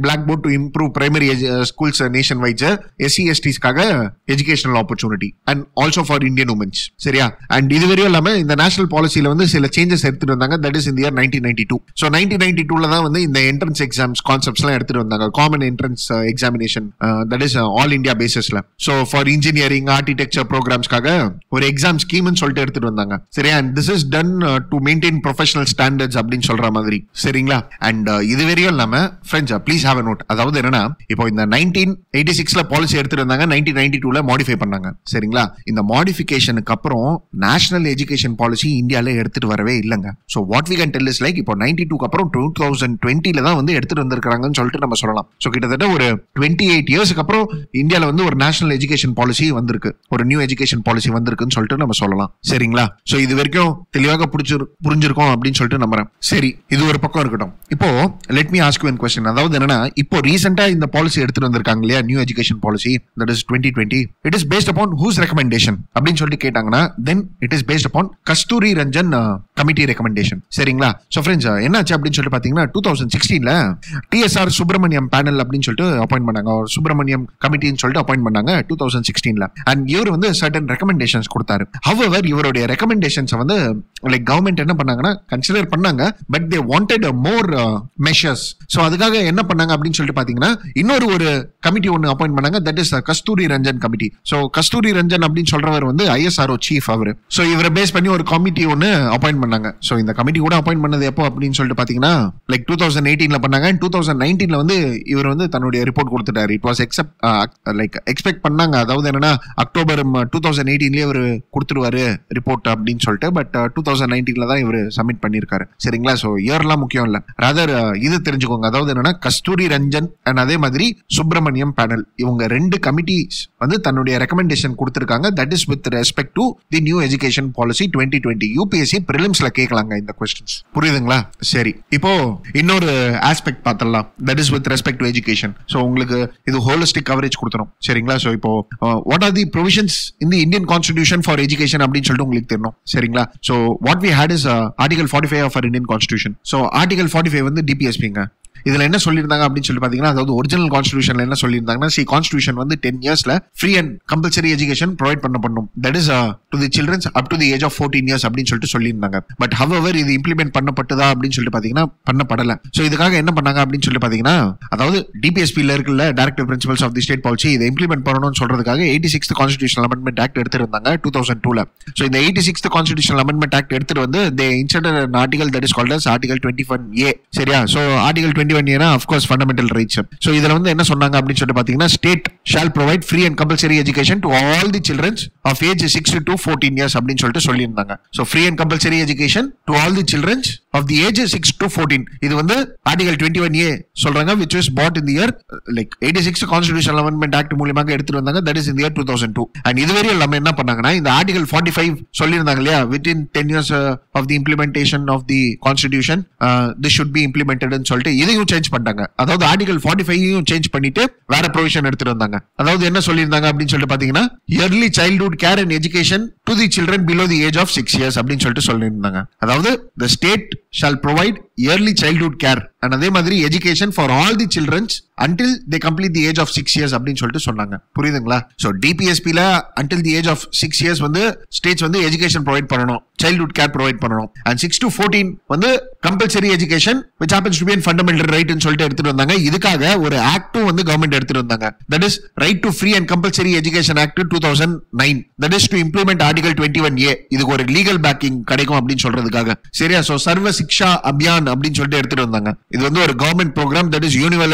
blackboard to improve primary schools nationwide SC எஸ்டிஸ்க்காக educational opportunity and also for Indian women's சரியா அண்ட் இதுவரையும் இல்லாம இந்த நேஷனல் பாலிசியில வந்து சில சேஞ்சஸ் எடுத்துட்டு வந்தாங்க தட் இஸ் இந்த year nineteen ninety two so nineteen ninety டூல தான் வந்து இந்த என்ட்ரன்ஸ் எக்ஸாம்ஸ் கான்செப்ட்ஸ்லாம் எடுத்துட்டு வந்தாங்க common entrance examination that is all India பேசிஸ்ல ஸோ ஃபார் இன்ஜினியரிங் ஆர்கிடெக்சர் ப்ரோக்ராம்ஸ்க்காக ஒரு எக்ஸாம் ஸ்கீம்னு சொல்லிட்டு எடுத்துட்டு வந்தாங்க சரியா and this is done to maintain professional standards அப்படின்னு சொல்ற மாதிரி சரிங்களா அண்ட் இது வரையும் இல்லாம friends please have a note அதாவது என்னன்னா இப்போ இந்த நைன்டீன் எயிட்டி சிக்ஸ்ல பாலிசி எடுத்துட்டு வந்தாங்க நைன்டீன் நைன்டி டூல மாடிஃபை பண்ணாங்க சரிங்களா இந்த மாடிஃபிகேஷனுக்கு அப்புறம் நேஷனல் எஜுகேஷன் பாலிசி இந்தியால எடுத்துட்டு வரவே இல்லைங்க so what we can tell is like இப்போ நைன்டி டூக்கு அப்புறம் டூ தௌசண்ட் டுவெண்ட்டில தான் வந்து எடுத்துட்டு வந்திருக்காங்கன்னு சொல்லிட்டு நம்ம சொல்லலாம் ஸோ கிட்டத்தட்ட ஒரு டுவெண்ட்டி எயிட் இயர்ஸ்க்கு அப்புறம் இந்தியால வந்து ஒரு நேஷனல் எஜுகேஷன் பாலிசி வந்திருக்கு ஒரு நியூ எஜுகேஷன் பாலிசி வந்திருக்குன்னு சொல்லிட்டு நம்ம சொல்லலாம் சரிங்களா ஸோ இது வரைக்கும் தெளிவாக புரிஞ்சிரு புரிஞ்சிருக்கோம் அப்படின்னு சொல்லிட்டு நம்புறேன் சரி இது ஒரு பக்கம் இருக்கட்டும் இப்போ let me ask one question அதாவது என்னன்னா இப்போ ரீசெண்டா இந்த பாலிசி எடுத்துட்டு வந்திருக்காங்க இல்லையா new education policy that is twenty twenty it is based upon whose recommendation அப்படின்னு சொல்லிட்டு கேட்டாங்கன்னா then it is based upon Kasturi Rangan committee recommendation சரிங்களா ஸோ ஃப்ரெண்ட்ஸ் என்னாச்சு அப்படின்னு சொல்லிட்டு பாத்தீங்கன்னா டூ தௌசண்ட் சிக்ஸ்டீன்ல டிஎஸ்ஆர் சுப்பிரமணியம் பேனல் அப்படின்னு சொல்லிட்டு அப்பாயிண்ட் பண்ணாங்க ஒரு சுப்பிரமணியம் கமிட்டின்னு சொல்லிட்டு அப்பாயிண்ட் பண்ணாங்க டூ தௌசண்ட் சிக்ஸ்டீன்ல அண்ட் இவர் வந்து சர்டன் ரெக்கமெண்டேஷன்ஸ் கொடுத்தாரு ஹவவர் இவருடைய ரெக்கமெண்டேஷன்ஸ் வந்து லைக் கவர்மெண்ட் என்ன பண்ணாங்கன்னா கன்சிடர் பண்ணாங்க but they wanted more measures so அதுக்காக என்ன பண்ணாங்க அப்படின்னு சொல்லிட்டு பாத்தீங்கன்னா இன்னொரு ஒரு கமிட்டி ஒன்று அப்பாயிண்ட் பண்ணாங்க that is Kasturi Rangan committee so Kasturi Rangan அப்படின்னு சொல்றவர் வந்து ஐஎஸ்ஆர்ஓ சீஃப் அவர் ஸோ இவரை பேஸ் பண்ணி ஒரு கமிட்டி ஒன்று அப்பாயிண்ட் பண்ணாங்க ஸோ இந்த கமிட்டி கூட அப்பாயிண்ட் பண்ணது எப்போ அப்படின்னு சொல்லிட்டு பாத்தீங்கன்னா லைக் டூ தௌசண்ட் எயிட்டீன்ல பண்ணாங்க டூ தௌசண்ட் நைன்டீன்ல வந்து இவர் வந்து தன்னுடைய ரிப்போர்ட் கொடுத்துட்டாரு it was accept like expect பண்ணாங்க அதாவது என்னன்னா அக்டோபர் டூ தௌசண்ட் எயிட்டீன்லேயே இவர் கொடுத்துருவாரு ரிப்போர்ட் அப்படின்னு சொல்லிட்டு பட் டூ தௌசண்ட் நைன்டீன்ல தான் இவர் சப்மிட் பண்ணியிருக்காரு சரிங்களா ஸோ இயர்லாம் முக்கியம் இல்லை ராதர் இது தெரிஞ்சுக்கோங்க அதாவது என்னன்னா கஸ்தூரி ரஞ்சன் அண்ட் அதே மாதிரி சுப்பிரமணியம் பேனல் இவங்க ரெண்டு கமிட்டிஸ் வந்து தன்னுடைய ரெக்கமெண்டேஷன் கொடுத்துருக்காங்க that is with respect to the new education policy twenty twenty UPSC பிரிலிம்ஸ்ல கேட்கலாங்க இந்த கொஸ்டின்ஸ் புரியுதுங்களா சரி இப்போ இன்னொரு ஆஸ்பெக்ட் பார்த்தலாம் that is with respect to education so உங்களுக்கு இது ஹோலிஸ்டிக் கவரேஜ் கொடுத்துரும் சரிங்களா ஸோ இப்போ வாட் ஆர் தி ப்ரொவிஷன்ஸ் இந்த இந்தியன் கான்ஸ்டிடியூஷன் ஃபார் எஜுகேஷன் அப்படின்னு சொல்லிட்டு உங்களுக்கு தெரியணும் சரிங்களா so what we had is article forty five of Indian constitution so article forty five வந்து டிபிஎஸ்பிங்க இதுல என்ன சொல்லியிருந்தாங்க அப்படின்னு சொல்லி பாத்தீங்கன்னா அதாவது ஒரிஜினல் கான்ஸ்டியூஷன்ல என்ன சொல்லியிருந்தாங்கன்னா சி கான்ஸ்டியூஷன் வந்து டென் இயர்ஸ்ல free and compulsory education provide பண்ண பண்ணும் that is to the childrens up to the age of fourteen years அப்படின்னு சொல்லிட்டு சொல்லியிருந்தாங்க பட் ஹவர் இது இம்ப்ளிமெண்ட் பண்ணப்பட்டதா அப்படின்னு சொல்லிட்டு பாத்தீங்கன்னா பண்ணப்படல ஸோ இதுக்காக என்ன பண்ணாங்க அப்படின்னு சொல்லி பாத்தீங்கன்னா அதாவது டிபிஎஸ்பியில் இருக்குல்ல directive principles of the state policy இதை இம்ப்ளிமெண்ட் பண்ணணும்னு சொல்றதுக்காக eighty sixth constitution amendment act எடுத்திருந்தாங்க டூ தௌசண்ட் டூல ஸோ இந்த eighty sixth constitution amendment act எடுத்துட்டு வந்து they insert article that is called as article twenty one A சரியா so article twenty one ஏனா அஃப்கோர்ஸ் ஃபண்டமெண்டல் ரைட்ஸ் ஸோ இதுல வந்து என்ன சொன்னாங்க அப்படின்னு சொல்லிட்டு பாத்தீங்கன்னா state shall provide free and compulsory education to all the childrens of age six to fourteen years அப்படின்னு சொல்லிட்டு சொல்லியிருந்தாங்க so free and compulsory education to all the childrens of the age six to fourteen இது வந்து article twenty one A சொல்றாங்க which is put in year like eighty six constitution amendment act மூலியமாக எடுத்துட்டு வந்தாங்க that is இந்த year two thousand two and இதுவரையும் நம்ம என்ன பண்ணாங்கன்னா இந்த ஆர்டிகல் ஃபார்ட்டி ஃபைவ் சொல்லியிருந்தாங்க இல்லையா within ten years of the implementation of the constitution this should be இம்ப்ளிமெண்டட்னு சொல்லிட்டு இதையும் சேஞ்ச் பண்ணிட்டாங்க அதாவது ஆர்டிகல் ஃபார்ட்டி ஃபைவையும் சேஞ்ச் பண்ணிட்டு வேற ப்ரொவிஷன் எடுத்துட்டு வந்தாங்க அதாவது என்ன சொல்லியிருந்தாங்க அப்படின்னு சொல்லிட்டு பாத்தீங்கன்னா early childhood care and education to the children below the age of six years அப்படின்னு சொல்லிட்டு சொல்லியிருந்தாங்க அதாவது the state shall provide early childhood care and அதே மாதிரி education for all the childrens until they complete the age of six years அப்படின்னு சொல்லிட்டு சொன்னாங்க புரியுதுங்களா ஸோ டிபிஎஸ்பில until the age of six years வந்து ஸ்டேட்ஸ் வந்து எஜுகேஷன் ப்ரொவைட் பண்ணணும் சைல்ட்ஹுட் கேர் ப்ரொவைட் பண்ணணும் அண்ட் சிக்ஸ் டு ஃபோர்டீன் வந்து compulsory education which happens to be fundamental ரைட்னு சொல்லிட்டு எடுத்துட்டு வந்தாங்க இதுக்காக ஒரு ஆக்டும் வந்து கவர்மெண்ட் எடுத்துட்டு வந்தாங்க that is right to free and compulsory education act two thousand nine that is to implement article twenty one A இதுக்கு ஒரு லீகல் பேக்கிங் கிடைக்கும் அப்படின்னு சொல்றதுக்காக சரியா சோ சர்வ சிக்ஷா அபியான் அப்படின்னு சொல்லிட்டு எடுத்துட்டு வந்தாங்க இது வந்து ஒரு government program that is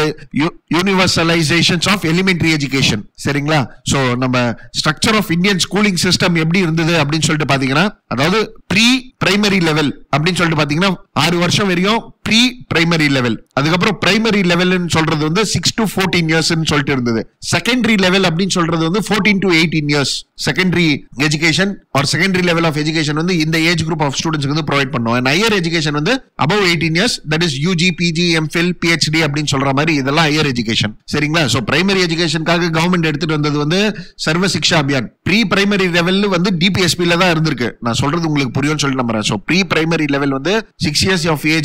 universalization of elementary education சரிங்களா சோ நம்ம structure of Indian schooling system எப்படி இருந்தது அப்படின்னு சொல்லிட்டு பாத்தீங்கன்னா அதாவது ப்ரீ பிரைமரி லெவல் அப்படின்னு சொல்லிட்டு பாத்தீங்கன்னா ஆறு வருஷம் வரையும் ப்ரீ பிரைமரி லெவல் அதுக்கப்புறம் பிரைமரி லெவல்னு சொல்றது வந்து சிக்ஸ் டு ஃபோர்டீன் இயர்ஸ் சொல்லிட்டு இருந்தது செகண்டரி லெவல் அப்படின்னு சொல்றது வந்து fourteen to eighteen years secondary education or secondary level of education வந்து இந்த ஏஜ் குரூப் ஆஃப் ஸ்டூடெண்ட்ஸ்க்கு வந்து ப்ரொவைட் பண்ணுவோம் அண்ட் ஹையர் எஜுகேஷன் வந்து above eighteen years that is UG PG MPhil PhD அப்படின்னு சொல்ற மாதிரி இதெல்லாம் ஹையர் எஜுகேஷன் சரிங்களா சோ பிரைமரி எஜுகேஷனுக்காக கவர்மெண்ட் எடுத்துட்டு வந்தது வந்து Sarva Shiksha Abhiyan pre primary level வந்து டிபிஎஸ்பில தான் இருந்திருக்கு நான் சொல்றது உங்களுக்கு புரியும்னு சொல்லி நம்புறேன் சோ ப்ரீ பிரைமரி லெவல் வந்து சிக்ஸ் இயர்ஸ் ஆஃப் ஏஜ் இது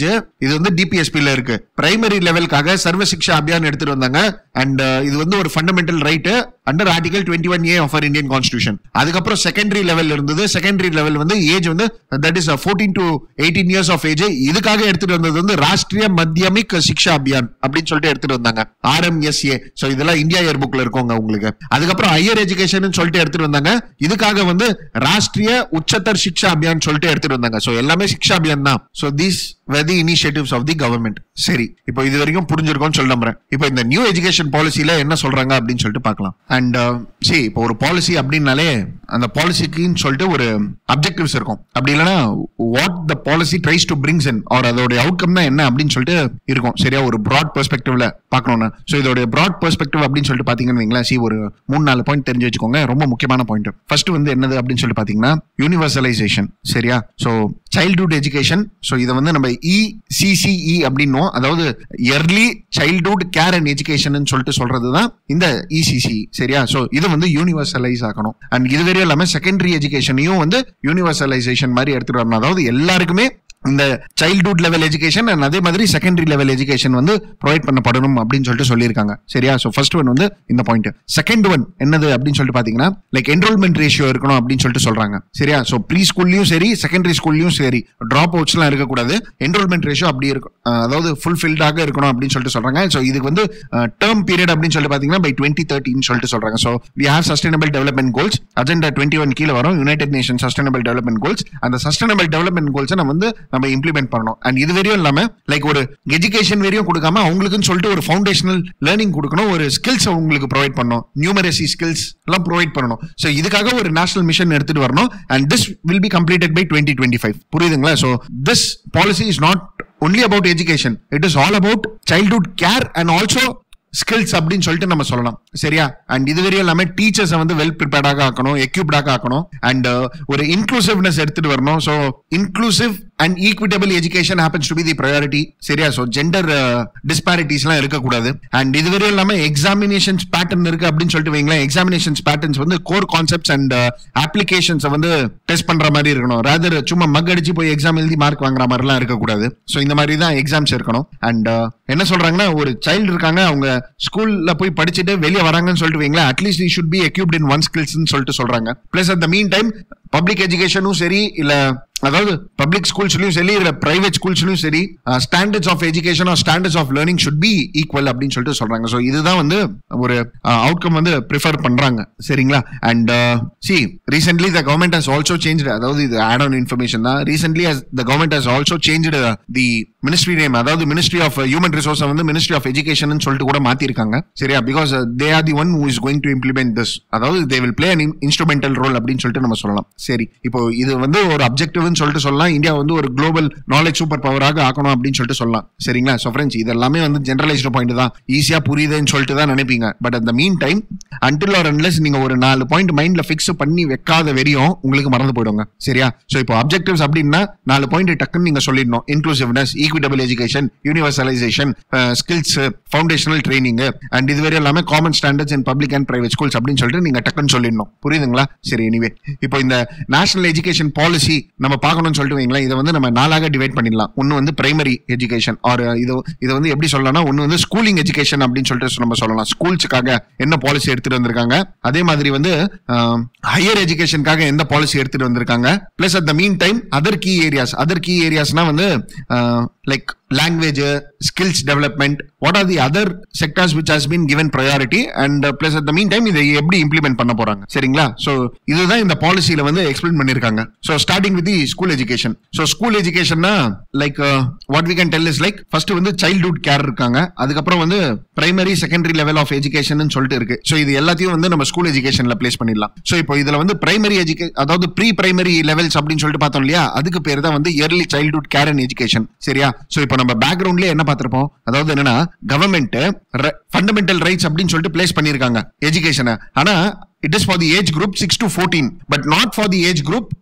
இது வந்து டிபிஎஸ்பில இருக்கு பிரைமரி லெவலுக்காக சர்வ சிக்ஷா அபியான் எடுத்துட்டு வந்தாங்க அண்ட் இது வந்து ஒரு fundamental right under article twenty one A of Indian constitution அதுக்கப்புறம் செகண்டரி லெவல் இருந்தது செகண்டரி லெவல் வந்து ஏஜ் வந்து that is fourteen to eighteen years of age இதுக்காக எடுத்துட்டு வந்தது வந்து ராஷ்டிரிய மத்தியமிக் சிக்ஷா அபியான் அப்படின்னு சொல்லிட்டு எடுத்துட்டு வந்தாங்க ஆர்எம்எஸ்ஏ சோ இதெல்லாம் இந்தியா இயர் புக்ல இருக்கோங்க உங்களுக்கு அதுக்கப்புறம் ஹையர் எஜுகேஷன் சொல்லிட்டு எடுத்துட்டு வந்தாங்க இதுக்காக வந்து ராஷ்டிரிய உச்சத்தர் சிக்ஷா அபியான் சொல்லிட்டு எடுத்துட்டு வந்தாங்க சோ எல்லாமே சிக்ஷா அபியான் தான் so these were the initiatives of the government சரி இப்போ இது வரைக்கும் புரிஞ்சிருக்கும்னு சொல்ல நம்புறேன் இப்போ இந்த நியூ எஜுகேஷன் பாலிசில என்ன சொல்றாங்க அப்படின்னு சொல்லிட்டு பார்க்கலாம் அண்ட் சரி இப்போ ஒரு பாலிசி அப்படின்னாலே அந்த பாலிசிக்குன்னு சொல்லிட்டு ஒரு அப்ஜெக்டிவ்ஸ் இருக்கும் அப்படி இல்லைன்னா what the policy tries to brings in or அதோட அவுட்கம் தான் என்ன அப்படின்னு சொல்லிட்டு இருக்கும் சரியா ஒரு ப்ராட் பெர்ஸ்பெக்டிவ்ல பார்க்கணும்னா ஸோ இதோட ப்ராட் பெர்ஸ்பெக்டிவ் அப்படின்னு சொல்லிட்டு பாத்தீங்கன்னு வைங்களேன் சி ஒரு மூணு நாலு பாயிண்ட் தெரிஞ்சு வச்சுக்கோங்க ரொம்ப முக்கியமான பாயிண்ட் ஃபர்ஸ்ட் வந்து என்னது அப்படின்னு சொல்லிட்டு பாத்தீங்கன்னா யூனிவர்சலைசேஷன் சரியா ஸோ சைல்ட்ஹுட் எஜுகேஷன் ஸோ இதை வந்து நம்ம இசிசிஇ அப்படின்னும் அதாவது early childhood care and education சொல்லிட்டு சொல்றது தான் இந்த இசிசி சரியா ஸோ இதை வந்து யூனிவர்சலைஸ் ஆக்கணும் அண்ட் இது வரையும் இல்லாம செகண்டரி எஜுகேஷனையும் வந்து யூனிவர்சலைசேஷன் மாதிரி எடுத்துட்டு வரணும் அதாவது எல்லாருக்குமே இந்த சைல்ட்ஹுட் லெவல் எஜுகேஷன் அண்ட் அதே மாதிரி செகண்டரி லெவல் எஜுகேஷன் வந்து ப்ரொவைட் பண்ணப்படணும் அப்படின்னு சொல்லிட்டு சொல்லியிருக்காங்க சரியா ஸோ ஃபர்ஸ்ட் ஒன் வந்து இந்த பாயிண்ட் செகண்ட் ஒன் என்னது அப்படின்னு சொல்லிட்டு பாத்தீங்கன்னா லைக் என்ரோல்மெண்ட் ரேஷியோ இருக்கணும் அப்படின்னு சொல்லிட்டு சொல்றாங்க சரியா ஸோ ப்ரீ ஸ்கூல்லையும் சரி செகண்டரி ஸ்கூல்லையும் சரி ட்ராப் அவுட்ஸ்லாம் இருக்கக்கூடாது என்ரோல்மெண்ட் ரேஷியோ அப்படி இருக்கும் அஹ் அதாவது ஃபுல்ஃபில்டாக இருக்கணும் அப்படின்னு சொல்லிட்டு சொல்றாங்க ஸோ இதுக்கு வந்து டேர்ம் பீரியட் அப்படின்னு சொல்லிட்டு பாத்தீங்கன்னா பை டுவெண்ட்டி தேர்ட்டின்னு சொல்லிட்டு சொல்றாங்க so we have sustainable development goals agenda twenty one கீழே வரும் united nation sustainable development goals அந்த சஸ்டைனபிள் டெவலப்மெண்ட் கோல்ஸை நம்ம வந்து நம்ம இம்ப்ளிமெண்ட் பண்ணணும் அண்ட் இது வரையும் இல்லாம லைக் ஒரு எஜுகேஷன் வரையும் கொடுக்காம அவங்களுக்குன்னு சொல்லிட்டு ஒரு ஃபவுண்டேஷனல் லேர்னிங் கொடுக்கணும் ஒரு ஸ்கில்ஸ் அவங்களுக்கு ப்ரொவைட் பண்ணணும் நியூமரசி ஸ்கில்ஸ் எல்லாம் ப்ரொவைட் பண்ணணும் ஸோ இதுக்காக ஒரு நேஷனல் மிஷன் எடுத்துட்டு வரணும் and this will be completed by twenty twenty five புரியுதுங்களா so this policy is not only about education it is all about childhood care and also skills அப்படின்னு சொல்லிட்டு நம்ம சொல்லலாம் சரியா அண்ட் இது வரையும் எல்லாமே டீச்சர்ஸை வந்து வெல் ப்ரிப்பேர்டாக ஆக்கணும் எக்யூப்டாக ஆக்கணும் அண்ட் ஒரு இன்க்ளூசிவ்னஸ் எடுத்துட்டு வரணும் so inclusive and equitable education happens to be the priority சரியா ஸோ ஜெண்டர் டிஸ்பாரிட்டிஸ்லாம் இருக்கக்கூடாது அண்ட் இது வரையும் இல்லாம எக்ஸாமினேஷன்ஸ் பேட்டர்ன் இருக்கு அப்படின்னு சொல்லிட்டு வைங்களேன் எக்ஸாமினேஷன்ஸ் பேட்டர்ன்ஸ் வந்து கோர் கான்செப்ட்ஸ் அண்ட் அப்ளிகேஷன்ஸை வந்து டெஸ்ட் பண்ற மாதிரி இருக்கணும் ரேதர் சும்மா மக் அடிச்சு போய் எக்ஸாம் எழுதி மார்க் வாங்குற மாதிரிலாம் இருக்கக்கூடாது ஸோ இந்த மாதிரி தான் எக்ஸாம்ஸ் இருக்கணும் அண்ட் என்ன சொல்றாங்கன்னா ஒரு சைல்டு இருக்காங்க அவங்க ஸ்கூல்ல போய் படிச்சுட்டு வெளியே வராங்கன்னு சொல்லிட்டு வைங்களேன் at least you should be equipped in one ஸ்கில்ஸ்னு சொல்லிட்டு சொல்றாங்க plus at the mean time public எஜுகேஷனும் சரி இல்ல அதாவது பப்ளிக் ஸ்கூல்ஸ்லயும் சரி இல்ல பிரைவேட் ஸ்கூல்ஸ்லயும் சரி standards of education or standards of learning should be equal அப்படின்னு சொல்லிட்டு சொல்றாங்க ஸோ இதுதான் வந்து ஒரு அவுட்கம் வந்து ப்ரிஃபர் பண்றாங்க சரிங்களா and see recently the government has also change அதாவது இது ஆட் ஆன் இன்ஃபர்மேஷன் தான் recently the government has also change the ministry name அதாவது மினிஸ்ட்ரி ஆஃப் ஹியூமன் ரிசோர்ஸ் வந்து மினிஸ்ட்ரி ஆஃப் எஜுகேஷன் சொல்லிட்டு கூட மாத்திருக்காங்க சரியா because they are the one who is going to implement this அதாவது they will play an instrumental role அப்படின்னு சொல்லிட்டு நம்ம சொல்லலாம் சரி இப்போ இது வந்து ஒரு அப்ஜெக்டிவ்னு சொல்லிட்டு சொல்லலாம் இந்தியா வந்து ஒரு குளோபல் நாலேஜ் சூப்பர் பவராக ஆக்கணும் அப்படின்னு சொல்லிட்டு சொல்லலாம் சரிங்களா ஸோ ஃப்ரெண்ட்ஸ் இது எல்லாமே வந்து ஜென்ரலைஸ்டு பாயிண்ட் தான் ஈஸியா புரியுதுன்னு சொல்லிட்டு தான் நினைப்பீங்க பட் அந்த mean time until or unless நீங்க ஒரு நாலு பாயிண்ட் மைண்ட்ல ஃபிக்ஸ் பண்ணி வைக்காத வரையும் உங்களுக்கு மறந்து போயிடுங்க சரியா ஸோ இப்போ அப்ஜெக்டிவ்ஸ் அப்படின்னா நாலு பாயிண்ட் டக்குன்னு நீங்க சொல்லிடணும் inclusiveness equitable education universalization skills foundational training and இதுவரை எல்லாமே common standards in public and private schools அப்படின்னு சொல்லிட்டு நீங்க டக்குன்னு சொல்லிடணும் புரியுதுங்களா சரி எனிவே இப்போ இந்த நேஷனல் எஜுகேஷன் பாலிசி நம்ம பார்க்கணும்னு சொல்லிட்டு வைங்களேன் இதை வந்து நம்ம நாளாக டிவைட் பண்ணிடலாம் ஒன்று வந்து பிரைமரி எஜுகேஷன் ஆர் இது இதை வந்து எப்படி சொல்லலாம்னா ஒன்று வந்து ஸ்கூலிங் எஜுகேஷன் அப்படின்னு சொல்லிட்டு நம்ம சொல்லலாம் ஸ்கூல்ஸுக்காக என்ன பாலிசி எடுத்துட்டு வந்திருக்காங்க அதே மாதிரி வந்து ஹையர் எஜுகேஷனுக்காக எந்த பாலிசி எடுத்துட்டு வந்திருக்காங்க plus at the mean time other key areas other key ஏரியாஸ்னா வந்து like language, uh, skills development, what are the other sectors which has been given priority and uh, plus at the meantime இதை எப்படி implement பண்ண போறாங்க சரிங்களா so இதுதான் இந்த பாலிசியில வந்து எக்ஸ்பிளைன் பண்ணிருக்காங்க so starting with the school education so school எஜுகேஷன்னா like what we can tell is like first வந்து சைல்ட்ஹுட் கேர் இருக்காங்க அதுக்கப்புறம் வந்து primary secondary level of education சொல்லிட்டு இருக்கு ஸோ இது எல்லாத்தையும் வந்து நம்ம ஸ்கூல் எஜுகேஷன்ல பிளேஸ் பண்ணிடலாம் ஸோ இப்போ இதுல வந்து பிரைமரி எஜுகே அதாவது ப்ரீ பிரைமரி லெவல்ஸ் அப்படின்னு சொல்லிட்டு பார்த்தோம் இல்லையா அதுக்கு பேர் தான் வந்து early childhood care and education சரியா ஸோ இப்போ நம்ம பேக்ரவுண்ட்லயே என்ன பார்த்திருப்போம் அதாவது என்னன்னா கவர்மெண்ட் ஃபண்டமெண்டல் ரைட்ஸ் அப்படின்னு சொல்லிட்டு பிளேஸ் பண்ணிருக்காங்க எஜுகேஷனை ஆனா it is for the age group six to fourteen but not for the age group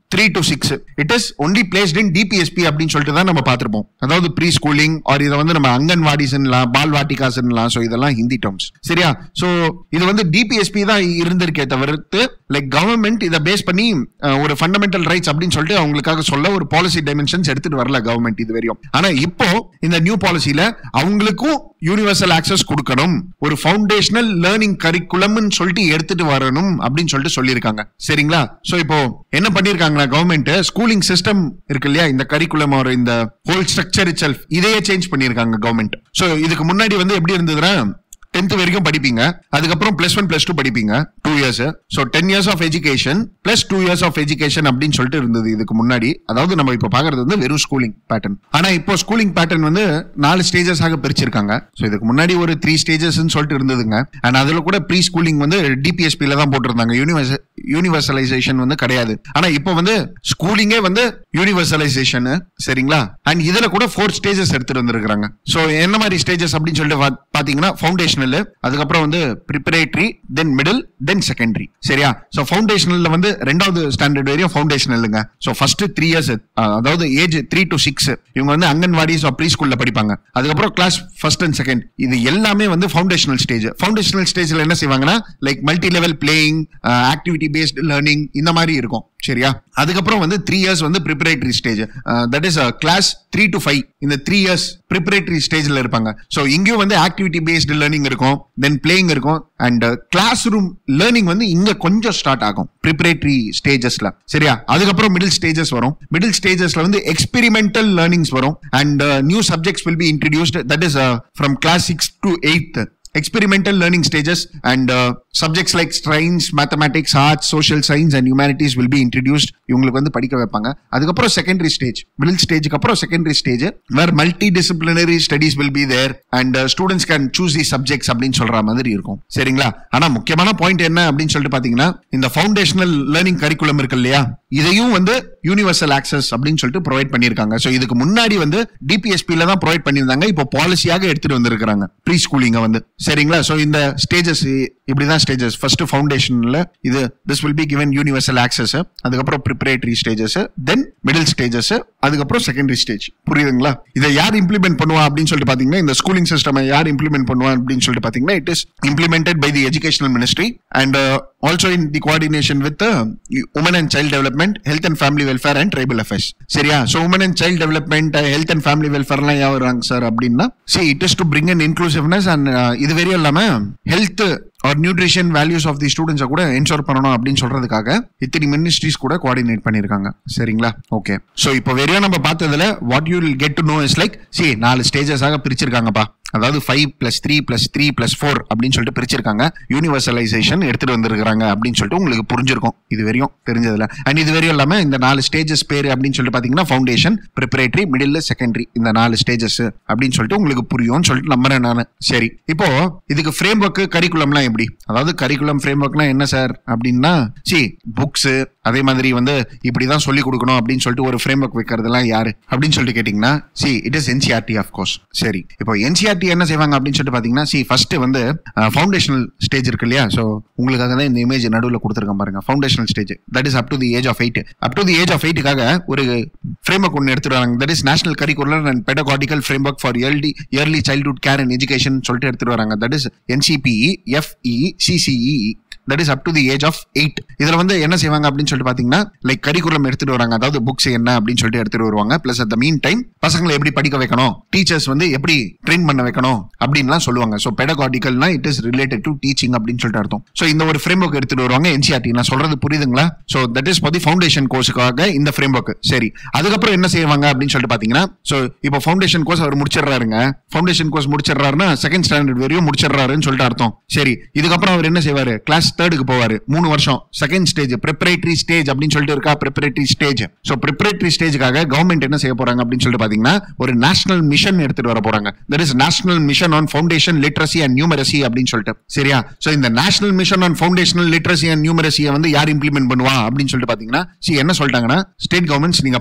three to six it is only placed in DPSP அப்படின்னு சொல்லிட்டு தான் நம்ம பார்த்திருப்போம் அதாவது ப்ரீ ஸ்கூலிங் ஆர் இதை வந்து நம்ம அங்கன்வாடிஸ்லாம் பால் வாட்டிகாஸ்லாம் ஸோ இதெல்லாம் ஹிந்தி டேர்ம்ஸ் சரியா ஸோ இது வந்து டிபிஎஸ்பி தான் இருந்திருக்கே தவிர்த்து லைக் கவர்மெண்ட் இதை பேஸ் பண்ணி அஹ், ஒரு ஃபண்டமெண்டல் ரைட்ஸ் அப்படின்னு சொல்லிட்டு அவங்களுக்காக சொல்ல ஒரு பாலிசி டைமென்ஷன்ஸ் எடுத்துட்டு வரல கவர்மெண்ட் இது வரையும் ஆனா இப்போ இந்த நியூ பாலிசியில அவங்களுக்கும் யூனிவர்சல் ஆக்சஸ் கொடுக்கணும் ஒரு ஃபவுண்டேஷனல் லேர்னிங் கரிக்குலம்னு சொல்லிட்டு எடுத்துட்டு வரணும் அப்படின்னு சொல்லிட்டு சொல்லியிருக்காங்க சரிங்களா சோ இப்போ என்ன பண்ணிருக்காங்கன்னா கவர்மெண்ட் ஸ்கூலிங் சிஸ்டம் இருக்கு இல்லையா இந்த கரிக்குலம் ஒரு இந்த ஹோல் ஸ்ட்ரக்சர் இட் செல்ஃப் இதையே சேஞ்ச் பண்ணிருக்காங்க கவர்மெண்ட் சோ இதுக்கு முன்னாடி வந்து எப்படி இருந்ததுன்னா டென்த் வரைக்கும் படிப்பீங்க அதுக்கப்புறம் பிளஸ் ஒன் பிளஸ் டூ படிப்பீங்க two years so ten years of education plus two years of education அப்படின்னு சொல்லிட்டு இருந்தது இதுக்கு முன்னாடி அதாவது நம்ம இப்போ பார்க்கறது வந்து வெறும் ஸ்கூலிங் பேட்டர்ன் ஆனா இப்போ ஸ்கூலிங் பேட்டர்ன் வந்து நாலு ஸ்டேஜஸாக பிரிச்சிருக்காங்க ஸோ இதுக்கு முன்னாடி ஒரு த்ரீ ஸ்டேஜஸ் சொல்லிட்டு இருந்ததுங்க அண்ட் அதுல கூட ப்ரீ ஸ்கூலிங் வந்து டிபிஎஸ்பில தான் போட்டிருந்தாங்க யூனிவர்ஸ் யூனிவர்சலைசேஷன் வந்து கிடையாது ஆனா இப்போ வந்து ஸ்கூலிங்கே வந்து யூனிவர்சலைசேஷன் சரிங்களா அண்ட் இதுல கூட ஃபோர் ஸ்டேஜஸ் எடுத்துட்டு வந்திருக்காங்க ஸோ என்ன மாதிரி ஸ்டேஜஸ் அப்படின்னு சொல்லிட்டு பா- பாத்தீங்கன்னா ஃபவுண்டேஷனல் அதுக்கப்புறம் வந்து preparatory then middle then secondary சரியா ஸோ ஃபவுண்டேஷனல்ல வந்து ரெண்டாவது ஸ்டாண்டர்ட் வரையும் ஃபவுண்டேஷனலுங்க ஸோ ஃபர்ஸ்ட் த்ரீ இயர்ஸ் அதாவது ஏஜ் த்ரீ டு சிக்ஸ் இவங்க வந்து அங்கன்வாடிஸ் ப்ரீ ஸ்கூல்ல படிப்பாங்க அதுக்கப்புறம் கிளாஸ் ஃபர்ஸ்ட் அண்ட் செகண்ட் இது எல்லாமே வந்து ஃபவுண்டேஷனல் ஸ்டேஜ் ஃபவுண்டேஷனல் ஸ்டேஜ்ல என்ன செய்வாங்கன்னா like multi level playing activity based learning இந்த மாதிரி இருக்கும் சரியா அதுக்கப்புறம் வந்து த்ரீ இயர்ஸ் வந்து preparatory stage that is class three to five இந்த த்ரீ இயர்ஸ் ப்ரிப்பரேட்டரி ஸ்டேஜ்ல இருப்பாங்க ஸோ இங்கேயும் வந்து ஆக்டிவிட்டி பேஸ்டு லேர்னிங் இருக்கும் தென் பிளேயிங் இருக்கும் அண்ட் கிளாஸ் ரூம் லேர்னிங் வந்து இங்க கொஞ்சம் ஸ்டார்ட் ஆகும் ப்ரிப்பரேட்டரி ஸ்டேஜஸ்ல சரியா அதுக்கப்புறம் மிடில் ஸ்டேஜஸ் வரும் மிடில் ஸ்டேஜஸ்ல வந்து எக்ஸ்பெரிமெண்டல் லேர்னிங்ஸ் வரும் and new subjects will B introduced that is from class six to eighth experimental learning stages and uh, subjects like science mathematics arts social science and humanities will be introduced இவங்களுக்கு வந்து படிக்க வைப்பாங்க அதுக்கப்புறம் secondary stage middle ஸ்டேஜ்க்கு அப்புறம் secondary stage where multi disciplinary studies will be there and students can choose the subjects அப்படின்னு சொல்ற மாதிரி இருக்கும் சரிங்களா ஆனா முக்கியமான பாயிண்ட் என்ன அப்படின்னு சொல்லிட்டு பாத்தீங்கன்னா இந்த ஃபவுண்டேஷனல் லேர்னிங் கரிக்குலம் இருக்கு இல்லையா இதையும் வந்து யூனிவர்சல் ஆக்சஸ் அப்படின்னு சொல்லிட்டு ப்ரொவைட் பண்ணியிருக்காங்க ஸோ இதுக்கு முன்னாடி வந்து டிபிஎஸ்பில தான் ப்ரொவைட் பண்ணியிருந்தாங்க இப்போ பாலிசியாக எடுத்துட்டு வந்திருக்காங்க ப்ரீ ஸ்கூலிங்க வந்து சரிங்களா ஸோ இந்த ஸ்டேஜஸ் இப்படிதான் ஸ்டேஜஸ் ஃபர்ஸ்ட் ஃபவுண்டேஷன்ல இது this will be given universal access அதுக்கப்புறம் preparatory stages then middle stages அதுக்கப்புறம் செகண்டரி ஸ்டேஜ் புரியுதுங்களா இதை யார் இம்ப்ளிமெண்ட் பண்ணுவா அப்படின்னு சொல்லிட்டு பாத்தீங்கன்னா இந்த ஸ்கூலிங் சிஸ்டம் யார் இம்ப்ளிமெண்ட் பண்ணுவா அப்படின்னு சொல்லிட்டு பாத்தீங்கன்னா it is implemented by the educational ministry and also in the coordination with women and child development health and family welfare and tribal affairs சரியா so women and child development health and family வெல்ஃபேர்லாம் ஏன் வராங்க sir அப்படின்னா see it is to bring an inclusiveness and இது வரையும் இல்லாம health or nutrition values of the ஸ்டூடெண்ட்ஸை கூட என்ஷோர் பண்ணணும் அப்படின்னு சொல்றதுக்காக இத்தனை மினிஸ்ட்ரிஸ் கூட கோஆர்டினேட் பண்ணியிருக்காங்க சரிங்களா ஓகே ஸோ இப்போ வெறியா நம்ம பார்த்ததுல what you will get to know is like see நாலு ஸ்டேஜஸாக பிரிச்சிருக்காங்கப்பா அதாவது five plus three plus three plus four அப்படின்னு சொல்லிட்டு பிரிச்சிருக்காங்க யூனிவர்சலைசேஷன் எடுத்துட்டு வந்திருக்காங்க அப்படின்னு சொல்லிட்டு உங்களுக்கு புரிஞ்சிருக்கும் இது வரையும் தெரிஞ்சதுல அண்ட் இது வரையும் இல்லாம இந்த நாலு ஸ்டேஜஸ் பேர் அப்படின்னு சொல்லிட்டு பாத்தீங்கன்னா ஃபவுண்டேஷன் ப்ரிப்பரேட்டரி மிடில் செகண்டரி இந்த நாலு ஸ்டேஜஸ் அப்படின்னு சொல்லிட்டு உங்களுக்கு புரியும்னு சொல்லிட்டு நம்புறேன் நான் சரி இப்போ இதுக்கு ஃப்ரேம் ஒர்க் கரிக்குலம்லாம் எப்படி அதாவது கரிக்குலம் ஃப்ரேம் ஒர்க்னா என்ன சார் அப்படின்னா சி புக்ஸ் அதே மாதிரி வந்து இப்படிதான் சொல்லி கொடுக்கணும் அப்படின்னு சொல்லிட்டு ஒரு ஃப்ரேம் ஒர்க் வைக்கிறதுலாம் யாரு அப்படின்னு சொல்லிட்டு கேட்டிங்கன்னா see it is NCERT of course சரி இப்போ என்சிஆர்டி என்ன செய்வாங்க அப்படின்னு சொல்லிட்டு பாத்தீங்கன்னா சி ஃபர்ஸ்ட் வந்து ஃபவுண்டேஷனல் ஸ்டேஜ் இருக்கு இல்லையா ஸோ உங்களுக்காக தான் இந்த இமேஜ் நடுவில் கொடுத்துருக்கேன் பாருங்க foundational stage that is up to the age of eight up to the age of எயிட்டுக்காக ஒரு ஃப்ரேம் ஒர்க் ஒன்று எடுத்துட்டு வராங்க that is national curricular and pedagogical framework for early early childhood care and education சொல்லிட்டு எடுத்துட்டு வராங்க that is NCPE FE CCE that is up to the age of eight இதுல வந்து என்ன செய்வாங்க அப்படின்னு சொல்லிட்டு பாத்தீங்கன்னா லைக் கரிக்குலம் எடுத்துட்டு வராங்க அதாவது புக்ஸ் என்ன அப்படின்னு சொல்லிட்டு எடுத்துட்டு வருவாங்க plus at the mean time பசங்களை எப்படி படிக்க வைக்கணும் டீச்சர்ஸ் வந்து எப்படி ட்ரெயின் பண்ண வைக்கணும் அப்படின்லாம் சொல்லுவாங்க ஸோ பெடகாட்டிக்கல்னா it is related to teaching அப்படின்னு சொல்லிட்டு அர்த்தம் ஸோ இந்த ஒரு ஃப்ரேம் ஒர்க் எடுத்துட்டு வருவாங்க என்சிஆர்டி நான் சொல்றது புரியுதுங்களா so that is for the foundation கோர்ஸுக்காக இந்த ஃப்ரேம் ஒர்க் சரி அதுக்கப்புறம் என்ன செய்வாங்க அப்படின்னு சொல்லிட்டு பாத்தீங்கன்னா ஸோ இப்போ ஃபவுண்டேஷன் கோர்ஸ் அவர் முடிச்சிடுறாருங்க ஃபவுண்டேஷன் கோர்ஸ் முடிச்சிடுறாருன்னா செகண்ட் ஸ்டாண்டர்ட் வரையும் முடிச்சிடுறாருன்னு சொல்லிட்டு அர்த்தம் சரி இதுக்கப்புறம் அவர் என்ன செய்வாரு கிளாஸ் தேர்டுக்கு போவாரு மூணு வருஷம் செகண்ட் ஸ்டேஜ் ப்ரிப்பரேட்டரி ஸ்டேஜ் அப்படின்னு சொல்லிட்டு இருக்கா ப்ரிப்பரேட்டரி ஸ்டேஜ் ஸோ ப்ரிப்பரேட்டரி ஸ்டேஜ்க்காக கவர்மெண்ட் என்ன செய்ய போறாங்க அப்படின்னு சொல்லிட்டு பாத்தீங்கன்னா ஒரு நேஷனல் மிஷன் எடுத்துட்டு வர போறாங்க that is national mission on foundation literacy and numeracy அப்படின்னு சொல்லிட்டு சரியா ஸோ இந்த national mission on foundational literacy and நியூமரசியை வந்து யார் இம்ப்ளிமெண்ட் பண்ணுவா அப்படின்னு சொல்லிட்டு பாத்தீங்கன்னா சி என்ன சொல்லிட்டாங்கன்னா ஸ்டேட் கவர்மெண்ட்ஸ் நீங்க பண்ணுங்க அப்படின்னு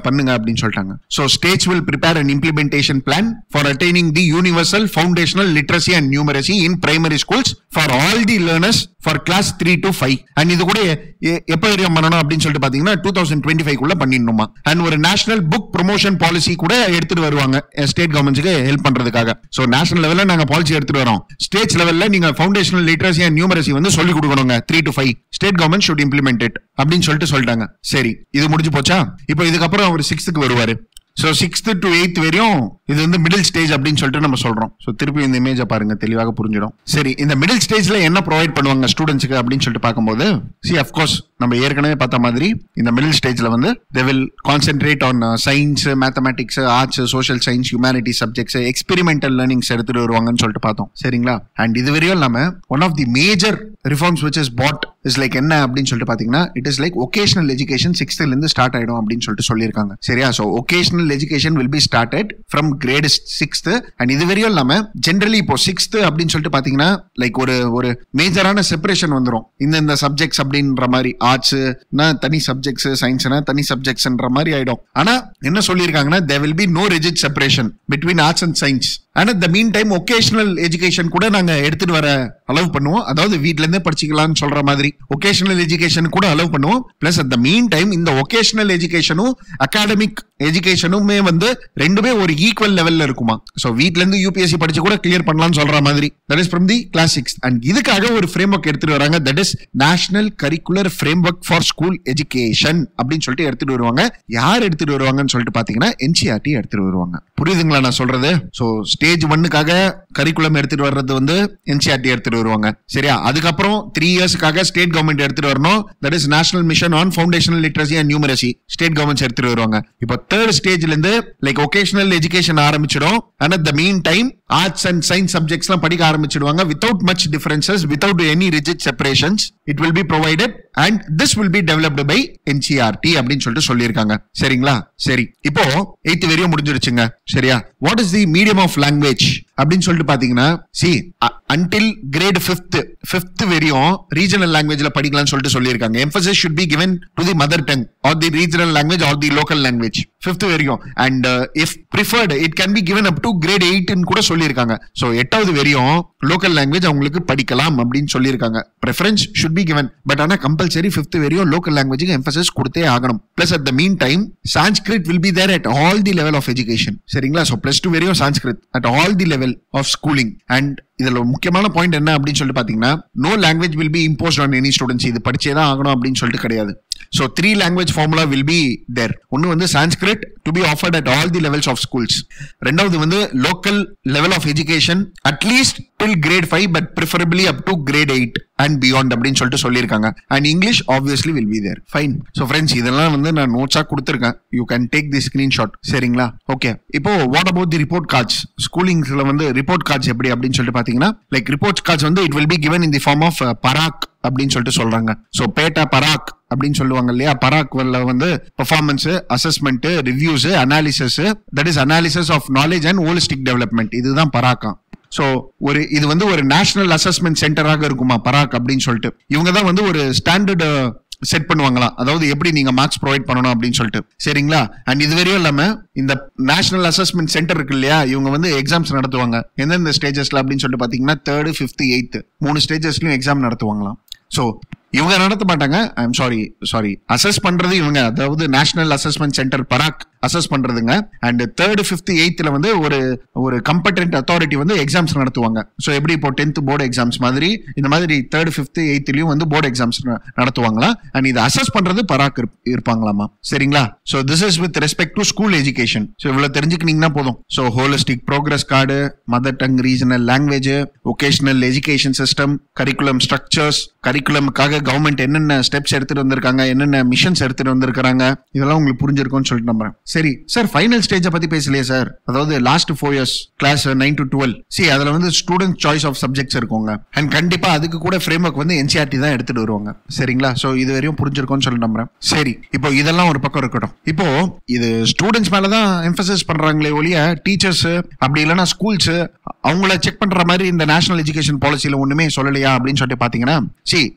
அப்படின்னு சொல்லிட்டாங்க so states will prepare an implementation plan for attaining the universal foundational literacy and numeracy in primary schools for all the learners for class three to five and இது கூட எ- எப்ப வரையும் பண்ணணும் அப்படின்னு சொல்லிட்டு பாத்தீங்கன்னா டூ தௌசண்ட் டுவெண்ட்டி ஃபைவ் குள்ள பண்ணிடணுமா அண்ட் ஒரு நேஷனல் புக் ப்ரொமோஷன் பாலிசி கூட எடுத்துட்டு வருவாங்க ஸ்டேட் கவர்மெண்ட்ஸ்க்கு ஹெல்ப் பண்றதுக்காக சோ நேஷனல் லெவல்ல நாங்க பாலிசி எடுத்துட்டு வரோம் ஸ்டேட்ஸ் லெவல்ல நீங்க ஃபவுண்டேஷனல் லிட்ரஸி அண்ட் நியூமரசி வந்து சொல்லி கொடுக்கணுங்க three to five state government should implement it அப்படின்னு சொல்லிட்டு சொல்லிட்டாங்க சரி இது முடிஞ்சு போச்சா இப்போ இதுக்கப்புறம் அவர் சிக்ஸ்த்துக்கு வருவாரு ஸோ சிக்ஸ்த் டு எயித் வரையும் இது வந்து மிடில் ஸ்டேஜ் அப்படின்னு சொல்லிட்டு நம்ம சொல்றோம் ஸோ திருப்பி இந்த இமேஜை பாருங்க தெளிவாக புரிஞ்சிடும் சரி இந்த மிடில் ஸ்டேஜ்ல என்ன ப்ரொவைட் பண்ணுவாங்க ஸ்டூடெண்ட்ஸ்க்கு அப்படின்னு சொல்லிட்டு பார்க்கும்போது சி அஃப்கோர்ஸ் நம்ம ஏற்கனவே பார்த்த மாதிரி இந்த மிடில் ஸ்டேஜ்ல வந்து they will concentrate on science mathematics arts social science humanity subjects experimental learnings எடுத்துட்டு வருவாங்கன்னு சொல்லிட்டு பார்த்தோம் சரிங்களா அண்ட் இது வரையும் இல்லாம one of the major reforms which is but is like என்ன அப்படின்னு சொல்லிட்டு பாத்தீங்கன்னா it is like vocational education சிக்ஸ்த்ல இருந்து ஸ்டார்ட் ஆயிடும் அப்படின்னு சொல்லிட்டு சொல்லியிருக்காங்க சரியா so vocational education will be started from grade sixth and இது வரையும் இல்லாம ஜென்ரலி இப்போ சிக்ஸ்த் அப்படின்னு சொல்லிட்டு பாத்தீங்கன்னா லைக் ஒரு ஒரு மேஜரான செப்பரேஷன் வந்துரும் இந்த இந்த சப்ஜெக்ட்ஸ் அப்படின்ற மாதிரி ஆர்ட்ஸ் தனி சப்ஜெக்ட்ஸ் சயின்ஸ்னா தனி சப்ஜெக்ட்ஸ்ன்ற மாதிரி ஆயிடும் ஆனா என்ன சொல்லியிருக்காங்கன்னா there will be no rigid separation between arts and science ஆனா the mean time vocational education கூட நாங்க எடுத்துட்டு வர அலோவ் பண்ணுவோம் அதாவது வீட்ல இருந்தே படிச்சுக்கலாம்னு சொல்ற மாதிரி ஒகேஷனல் எஜுகேஷன் கூட அலோவ் பண்ணுவோம் plus at the mean time இந்த ஒகேஷனல் எஜுகேஷனும் அகாடமிக் எஜுகேஷனுமே வந்து ரெண்டுமே ஒரு ஈக்குவல் லெவல்ல இருக்குமா சோ வீட்ல இருந்து யூபிஎஸ்சி படிச்சு கூட கிளியர் பண்ணலாம்னு சொல்ற மாதிரி that is from the class six and இதுக்காக ஒரு ஃப்ரேம் ஒர்க் எடுத்துட்டு வராங்க that is national curricular framework for school education அப்படின்னு சொல்லிட்டு எடுத்துட்டு வருவாங்க யார் எடுத்துட்டு வருவாங்கன்னு சொல்லிட்டு பாத்தீங்கன்னா என்சிஆர்டி எடுத்துட்டு வருவாங்க புரியுதுங்களா நான் சொல்றது சோ ஸ்டேஜ் ஒன்னுக்காக கரிக்குலம் எடுத்துட்டு வர்றது வந்து என்சிஆர்டி எடுத்துட்டு வருவாங்க சரியா அதுக்கப்புறம் த்ரீ இயர்ஸ்க்காக ஸ்டேட் கவர்மெண்ட் எடுத்துட்டு வரணும் that is national mission on foundational literacy and numeracy state governments எடுத்துட்டு வருவாங்க இப்போ தேர்ட் ஸ்டேஜ்ல இருந்து லைக் ஒகேஷனல் எஜுகேஷன் ஆரம்பிச்சிடும் and at the mean time arts and science subjects எல்லாம் படிக்க ஆரம்பிச்சிடுவாங்க without much differences without any rigid separations it will be provided and this will be developed by NCERT அப்படின்னு சொல்லிட்டு சொல்லியிருக்காங்க சரிங்களா சரி இப்போ எயித்து வரையும் முடிஞ்சிருச்சுங்க சரியா what is the medium of language அப்படின்னு சொல்லிட்டு பாத்தீங்கன்னா see until grade fifth fifth வரையும் ரீஜனல் லாங்குவேஜ்ல படிக்கலாம்னு சொல்லிட்டு சொல்லியிருக்காங்க emphasis should be given to the mother tongue or the regional language or the local language fifth வரையும் and if preferred it can be given up to grade எயிட்னு கூட சொல்லியிருக்காங்க so எட்டாவது வரையும் லோக்கல் லாங்குவேஜ் அவங்களுக்கு படிக்கலாம் அப்படின்னு சொல்லியிருக்காங்க preference should be given but ஆனா கம்பல்சரி ஃபிஃப்த் வரையும் லோக்கல் லாங்குவேஜுக்கு எம்பசஸ் கொடுத்தே ஆகணும் plus at the mean time Sanskrit will be there at all the level of education சரிங்களா ஸோ பிளஸ் டூ வரையும் Sanskrit at all the level of schooling and இதுல ஒரு முக்கியமான பாயிண்ட் என்ன அப்படின்னு சொல்லிட்டு பாத்தீங்கன்னா no language will be imposed on any students இது படிச்சே தான் ஆகணும் அப்படின்னு சொல்லிட்டு கிடையாது so three language formula will be there ஒன்னு வந்து Sanskrit to be offered at all the levels of schools ரெண்டாவது வந்து local level of education at least till grade five but preferably up to grade eight and beyond அப்படின்னு சொல்லிட்டு சொல்லியிருக்காங்க and English obviously will be there fine so friends இதெல்லாம் வந்து நான் நோட்ஸா கொடுத்துருக்கேன் you can take the screenshot சரிங்களா ஓகே இப்போ what about the report cards ஸ்கூலிங்ஸ்ல வந்து ரிப்போர்ட் கார்ட்ஸ் எப்படி அப்படின்னு சொல்லிட்டு பாத்தீங்கன்னா லைக் ரிப்போர்ட் கார்ட்ஸ் வந்து it will be given in the form of PARAKH அப்படின்னு சொல்லிட்டு சொல்றாங்க ஸோ பேட்டா பராக் அப்படின்னு சொல்லுவாங்க இல்லையா பராக் வந்து performance assessment reviews analysis that is analysis of knowledge and holistic development இதுதான் பராக்கா ஸோ ஒரு இது வந்து ஒரு நேஷனல் அசஸ்மெண்ட் சென்டராக இருக்குமா பராக் அப்படின்னு சொல்லிட்டு இவங்க தான் வந்து ஒரு ஸ்டாண்டர்ட் செட் பண்ணுவாங்களாம் அதாவது எப்படி நீங்க மார்க்ஸ் ப்ரொவைட் பண்ணணும் அப்படின்னு சொல்லிட்டு சரிங்களா அண்ட் இது வரையும் இல்லாம இந்த நேஷனல் அசஸ்மெண்ட் சென்டர் இருக்கு இல்லையா இவங்க வந்து எக்ஸாம்ஸ் நடத்துவாங்க எந்தெந்த ஸ்டேஜஸ்ல அப்படின்னு சொல்லிட்டு பாத்தீங்கன்னா தேர்டு ஃபிஃப்த் எயித்து மூணு ஸ்டேஜஸ்லயும் எக்ஸாம் நடத்துவாங்களாம் ஸோ இவங்க நடத்த மாட்டாங்க I am sorry sorry assess பண்றது இவங்க அதாவது national assessment centre PARAKH assess பண்றதுங்க அண்ட் தேர்டு ஃபிஃப்த் எயித்துல வந்து ஒரு ஒரு கம்பட்டன்ட் அத்தாரிட்டி வந்து எக்ஸாம்ஸ் நடத்துவாங்க ஸோ எப்படி இப்போ டென்த் போர்டு எக்ஸாம்ஸ் மாதிரி இந்த மாதிரி தேர்ட் ஃபிஃப்த் எயித்லயும் வந்து போர்டு எக்ஸாம்ஸ் நடத்துவாங்களா அண்ட் இது அசஸ் பண்றது பராக் இருப்- இருப்பாங்களாமா சரிங்களா so this is with respect to school education so இவ்வளவு தெரிஞ்சுக்கினீங்கன்னா போதும் so holistic progress card mother tongue regional language vocational education system curriculum structures கரிக்குலமுக்காக கவர்மெண்ட் என்னென்ன ஸ்டெப்ஸ் எடுத்துட்டு வந்திருக்காங்க என்னென்ன மிஷன்ஸ் எடுத்துட்டு வந்திருக்காங்க இதெல்லாம் உங்களுக்கு புரிஞ்சிருக்கும்னு சொல்லிட்டு நம்புறேன் சரி சார் ஃபைனல் ஸ்டேஜை பத்தி பேசலையே சார் அதாவது last four years class nine to twelve see அதுல வந்து ஸ்டூடெண்ட் சாய்ஸ் ஆஃப் சப்ஜெக்ட்ஸ் இருக்குங்க அண்ட் கண்டிப்பா அதுக்கு கூட ஃப்ரேம் ஒர்க் வந்து என்சிஆர்டி தான் எடுத்துட்டு வருவாங்க சரிங்களா சோ இது வரையும் புரிஞ்சிருக்கும்னு சொல்லி நம்புறேன் சரி இப்போ இதெல்லாம் ஒரு பக்கம் இருக்கட்டும் இப்போ இது ஸ்டூடெண்ட்ஸ் மேல தான் எம்பசஸ் பண்றாங்களே ஒழிய டீச்சர்ஸ் அப்படி இல்லைன்னா ஸ்கூல்ஸ் அவங்கள செக் பண்ற மாதிரி இந்த நேஷனல் எஜுகேஷன் பாலிசியில ஒண்ணுமே சொல்லலையா அப்படின்னு சொல்லிட்டு பாத்தீங்கன்னா சி சொல்லியிருக்காங்க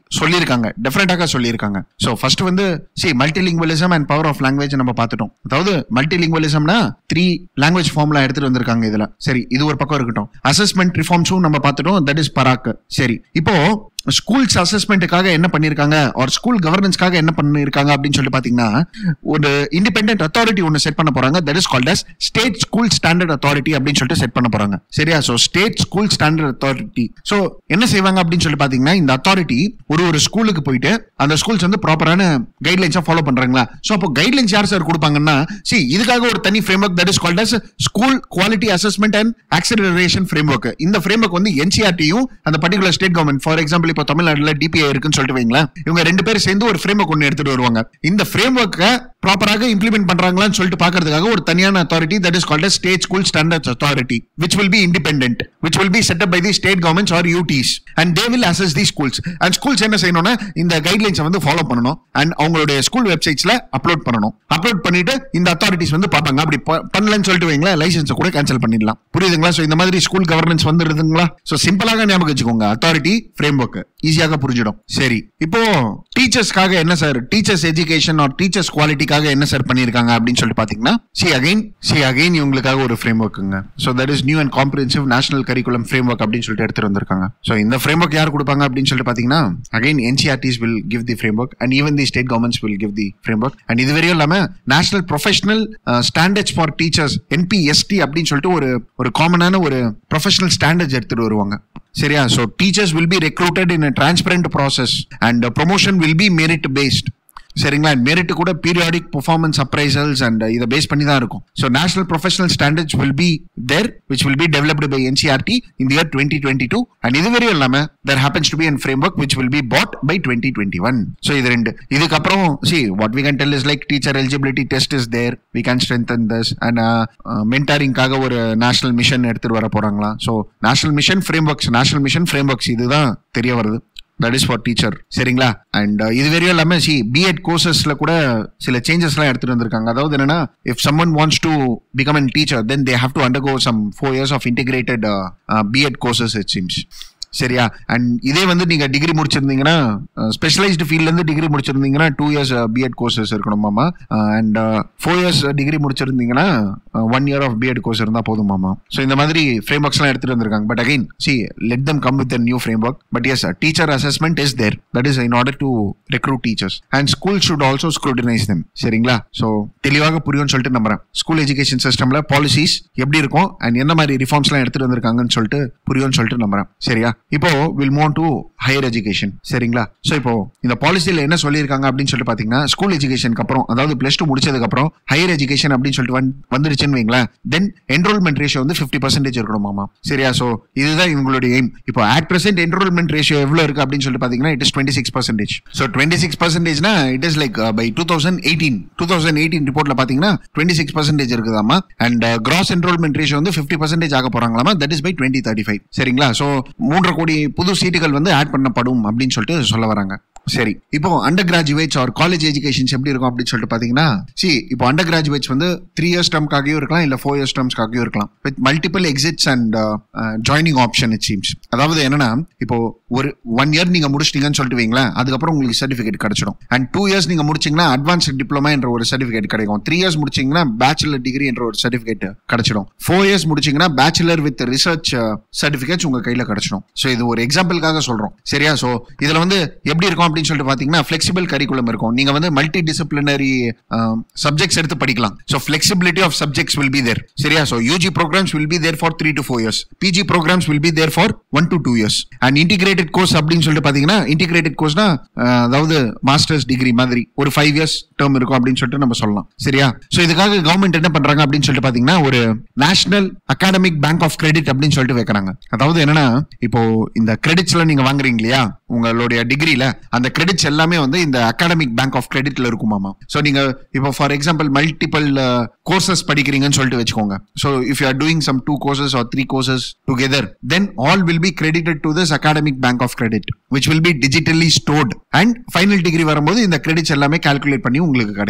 சொல்லியிருக்காங்க டெஃபினட்டாக சொல்லியிருக்காங்க ஸோ ஃபர்ஸ்ட் வந்து see multilingualism and power of language நம்ம பார்த்துட்டோம் அதாவது மல்டிலிங்குவலிசம்னா த்ரீ லாங்குவேஜ் ஃபார்ம்லாம் எடுத்துட்டு வந்திருக்காங்க இதுல சரி இது ஒரு பக்கம் இருக்கட்டும் அசஸ்மெண்ட் ரிஃபார்ம்ஸும் நம்ம பார்த்துட்டோம் தட் இஸ் பராக் சரி இப்போ ஸ்கூல்ஸ் அசஸ்மெண்ட்டுக்காக என்ன பண்ணிருக்காங்க ஒரு ஸ்கூல் கவர்னன்ஸ்க்காக என்ன பண்ணிருக்காங்க அப்படின்னு சொல்லிட்டு பாத்தீங்கன்னா ஒரு இண்டிபெண்டன்ட் அத்தாரிட்டி ஒன்னு செட் பண்ண போறாங்க that is called as state school standard authority அப்படின்னு சொல்லிட்டு செட் பண்ண போறாங்க சரியா so state school standard authority so என்ன செய்வாங்க அப்படின்னு சொல்லி பாத்தீங்கன்னா இந்த அத்தாரிட்டி ஒரு ஒரு ஸ்கூலுக்கு போயிட்டு அந்த ஸ்கூல்ஸ் வந்து ப்ராப்பரான கைட்லைன்ஸா ஃபாலோ பண்றாங்களா சோ அப்போ கைட்லைன்ஸ் யார் சார் கொடுப்பாங்கன்னா சி இதுக்காக ஒரு தனி framework that is called as school quality assessment and acceleration framework இந்த ஃப்ரேம் ஒர்க் வந்து என்சிஆர்டியும் அந்த particular state government for example இப்போ தமிழ்நாடுல டிபிஐ இருக்குன்னு சொல்லிட்டு வைங்களேன் இவங்க ரெண்டு பேரும் சேர்ந்து ஒரு ஃப்ரேம் ஒர்க் ஒன்று எடுத்துட்டு வருவாங்க இந்த ஃப்ரேம் ஒர்க்கை ப்ராப்பராக இம்ப்ளிமெண்ட் பண்றாங்களான்னு சொல்லிட்டு பாக்குறதுக்காக ஒரு தனியான authority that is called state school standards authority which will be independent which will be set up by the state governments or UTs and they will assess the schools and schools என்ன செய்யணும்னா இந்த கைட்லைன்ஸை வந்து follow பண்ணணும் and அவங்களுடைய school வெப்சைட்ஸ்ல upload பண்ணணும் upload பண்ணிட்டு இந்த அத்தாரிட்டிஸ் வந்து பார்ப்பாங்க அப்படி ப- பண்ணலன்னு சொல்லிட்டு வைங்களேன் லைசன்ஸை கூட கேன்சல் பண்ணிடலாம் புரியுதுங்களா ஸோ இந்த மாதிரி ஸ்கூல் கவர்னன்ஸ் வந்துருதுங்களா ஸோ சிம்பிளாக ஞாபகம் வச்சுக்கோங்க அத்தாரிட்டி ஃப்ரேம் ஒர்க் ஈஸியாக புரிஞ்சிடும் சரி இப்போ டீச்சர்ஸ்க்காக என்ன sir teachers education or teachers குவாலிட்டிக்காக என்ன சார் பண்ணியிருக்காங்க அப்படின்னு சொல்லிட்டு பாத்தீங்கன்னா சி அகைன் சி அகைன் இவங்களுக்காக ஒரு ஃப்ரேம் ஒர்க்குங்க so that is new and comprehensive national curriculum framework அப்படின்னு சொல்லிட்டு எடுத்துட்டு வந்திருக்காங்க ஸோ இந்த ஃப்ரேம் ஒர்க் யார் கொடுப்பாங்க அப்படின்னு சொல்லிட்டு பாத்தீங்கன்னா again NCERTs will give the framework and even the state governments will give the framework and இது வரையும் இல்லாம national professional standards for teachers NPST அப்படின்னு சொல்லிட்டு ஒரு ஒரு காமனான ஒரு ப்ரொஃபஷனல் ஸ்டாண்டர்ட்ஸ் எடுத்துட்டு வருவாங்க சரியா so teachers will be recruited in transparent process and promotion will be merit based சரிங்களா மெரிட் கூட பீரியாடிக் பெர்ஃபார்மன்ஸ் அப்ரைசல்ஸ் அண்ட் இதை பேஸ் பண்ணி தான் இருக்கும் so national professional standards will be there which will be developed by NCERT இந்த year twenty twenty two and இது வரையும் இல்லாம there happens to be an framework which will be put by twenty twenty one so இது ரெண்டு இதுக்கப்புறம் see what we can tell is like teacher eligibility test is there we can strengthen thus and மென்டாரிங்காக ஒரு national mission எடுத்துட்டு வர போறாங்களா so national mission frameworks national mission frameworks இதுதான் தெரிய வருது தட் இஸ் ஃபார் டீச்சர் சரிங்களா and இது வரையும் இல்லாம சி பிஎட் கோர்சஸ்ல கூட சில சேஞ்சஸ்லாம் எடுத்துட்டு வந்திருக்காங்க அதாவது என்னன்னா if someone wants to become an teacher then they have to undergo some four years of integrated BEd courses it seems சரியா அண்ட் இதே வந்து நீங்க டிகிரி முடிச்சிருந்தீங்கன்னா ஸ்பெஷலைஸ்டு ஃபீல்ட்ல இருந்து டிகிரி முடிச்சிருந்தீங்கன்னா டூ இயர்ஸ் பிஎட் கோர்சஸ் இருக்கணுமாமா அண்ட் ஃபோர் இயர்ஸ் டிகிரி முடிச்சிருந்தீங்கன்னா one year of BEd course இருந்தா போதுமாமா ஸோ இந்த மாதிரி ஃப்ரேம் ஒர்க்ஸ்லாம் எடுத்துட்டு வந்திருக்காங்க but again see let them come with new frame work but yes teacher assessment is there that is in order to recruit teachers and school should also scrutinise them சரிங்களா so தெளிவாக புரியும்னு சொல்லிட்டு நம்புறேன் school education சிஸ்டம்ல policies எப்படி இருக்கும் and என்ன மாதிரி ரிஃபார்ம்ஸ்லாம் எடுத்துட்டு வந்திருக்காங்கன்னு சொல்லிட்டு புரியும்னு சொல்லிட்டு நம்புறேன் சரியா இப்போ will move to higher education சரிங்களா ஸோ இப்போ இந்த பாலிசியில் என்ன சொல்லியிருக்காங்க அப்படின்னு சொல்லிட்டு பார்த்தீங்கன்னா ஸ்கூல் எஜுகேஷனுக்கு அப்புறம் அதாவது பிளஸ் டூ முடிச்சதுக்கு அப்புறம் ஹையர் எஜுகேஷன் அப்படின்னு சொல்லிட்டு வந்து- வந்துருச்சுன்னு வைங்களேன் தென் என்ரோல்மெண்ட் ரேஷியோ வந்து ஃபிஃப்டி பர்சன்டேஜ் இருக்கணுமாமா சரியா ஸோ இதுதான் இவங்களுடைய எய்ம் இப்போ அட் பிரசென்ட் என்ரோல்மெண்ட் ரேஷியோ எவ்வளோ இருக்கு அப்படின்னு சொல்லிட்டு பார்த்தீங்கன்னா it is twenty six percentage so twenty six பர்சன்டேஜ்னா it is like by two thousand eighteen two thousand eighteen ரிப்போர்ட்ல பார்த்தீங்கன்னா டுவெண்ட்டி சிக்ஸ் பர்சன்டேஜ் இருக்குதாமா அண்ட் கிராஸ் என்ரோல்மெண்ட் ரேஷியோ வந்து ஃபிஃப்டி பர்சன்டேஜ் ஆக போறாங்களாமா that is by twenty thirty five சரிங்களா ஸோ மூன்றரை கோடி புது சீட்டுகள் வந்து ஆட் பண்ணப்படும் அப்படின்னு சொல்லிட்டு சொல்ல வராங்க சரி இப்போ undergraduates or college educations எப்படி இருக்கும் அப்படின்னு சொல்லிட்டு பாத்தீங்கன்னா சி இப்போ அண்டர் கிராஜுவேட்ஸ் வந்து த்ரீ இயர்ஸ் டர்ம்காகவும் இருக்கலாம் இல்ல ஃபோர் இயர்ஸ் டர்ம்ஸ்க்காகவும் இருக்கலாம் with multiple exits and joining option it seems அதாவது என்னன்னா இப்போ ஒரு ஒன் இயர் நீங்க முடிச்சிட்டீங்கன்னு சொல்லிட்டு வைங்களேன் அதுக்கப்புறம் உங்களுக்கு சர்டிஃபிகேட் கிடைச்சிடும் அண்ட் டூ இயர்ஸ் நீங்க முடிச்சீங்கன்னா அட்வான்ஸ் டிப்ளமா என்ற ஒரு சர்டிஃபிகேட் கிடைக்கும் த்ரீ இயர்ஸ் முடிச்சீங்கன்னா பேச்சுலர் டிகிரி என்ற ஒரு சர்டிஃபிகேட் கிடைச்சிடும் ஃபோர் இயர்ஸ் முடிச்சீங்கன்னா பேச்சுலர் வித் ரிசர்ச் சர்டிஃபிகேட்ஸ் உங்க கையில கிடைச்சிடும் ஸோ இது ஒரு எக்ஸாம்பிளுக்காக சொல்றோம் சரியா ஸோ இதுல வந்து எப்படி இருக்கும் அப்படின்னு சொல்லிட்டு பாத்தீங்கன்னா ஃபிளெக்சிபிள் கரிக்குலம் இருக்கும் நீங்க வந்து மல்டி டிசிப்ளினரி சப்ஜெக்ட்ஸ் எடுத்து படிக்கலாம் so flexibility of subjects will be there சரியா so UG programs will be there for three to four years PG programs will be there for one to two years and integrated course அப்படின்னு சொல்லிட்டு பாத்தீங்கன்னா integrated கோர்ஸ்னா அதாவது masters degree மாதிரி ஒரு five years term இருக்கும் அப்படின்னு சொல்லிட்டு நம்ம சொல்லலாம் சரியா ஸோ இதுக்காக கவர்மெண்ட் என்ன பண்றாங்க அப்படின்னு சொல்லிட்டு பாத்தீங்கன்னா ஒரு national academic bank of credit அப்படின்னு சொல்லிட்டு வைக்கிறாங்க அதாவது என்னன்னா இப்போ இந்த கிரெடிட்ஸ்ல நீங்க வாங்குறீங்க இல்லையா உங்களுடைய டிகிரில அந்த கிரெடிட்ஸ் எல்லாமே வந்து இந்த அகாடமிக் பேங்க் ஆஃப் கிரெடிட்ல இருக்குமாமா ஸோ நீங்க இப்போ ஃபார் எக்ஸாம்பிள் மல்டிபிள் கோர்சஸ் படிக்கிறீங்கன்னு சொல்லிட்டு வச்சுக்கோங்க so if you are doing some two courses or three courses together then all will be credited to this academic bank of credit which will be digitally stored and final degree வரும்போது இந்த credits எல்லாமே calculate பண்ணி உங்களுக்கு கிடைக்கும்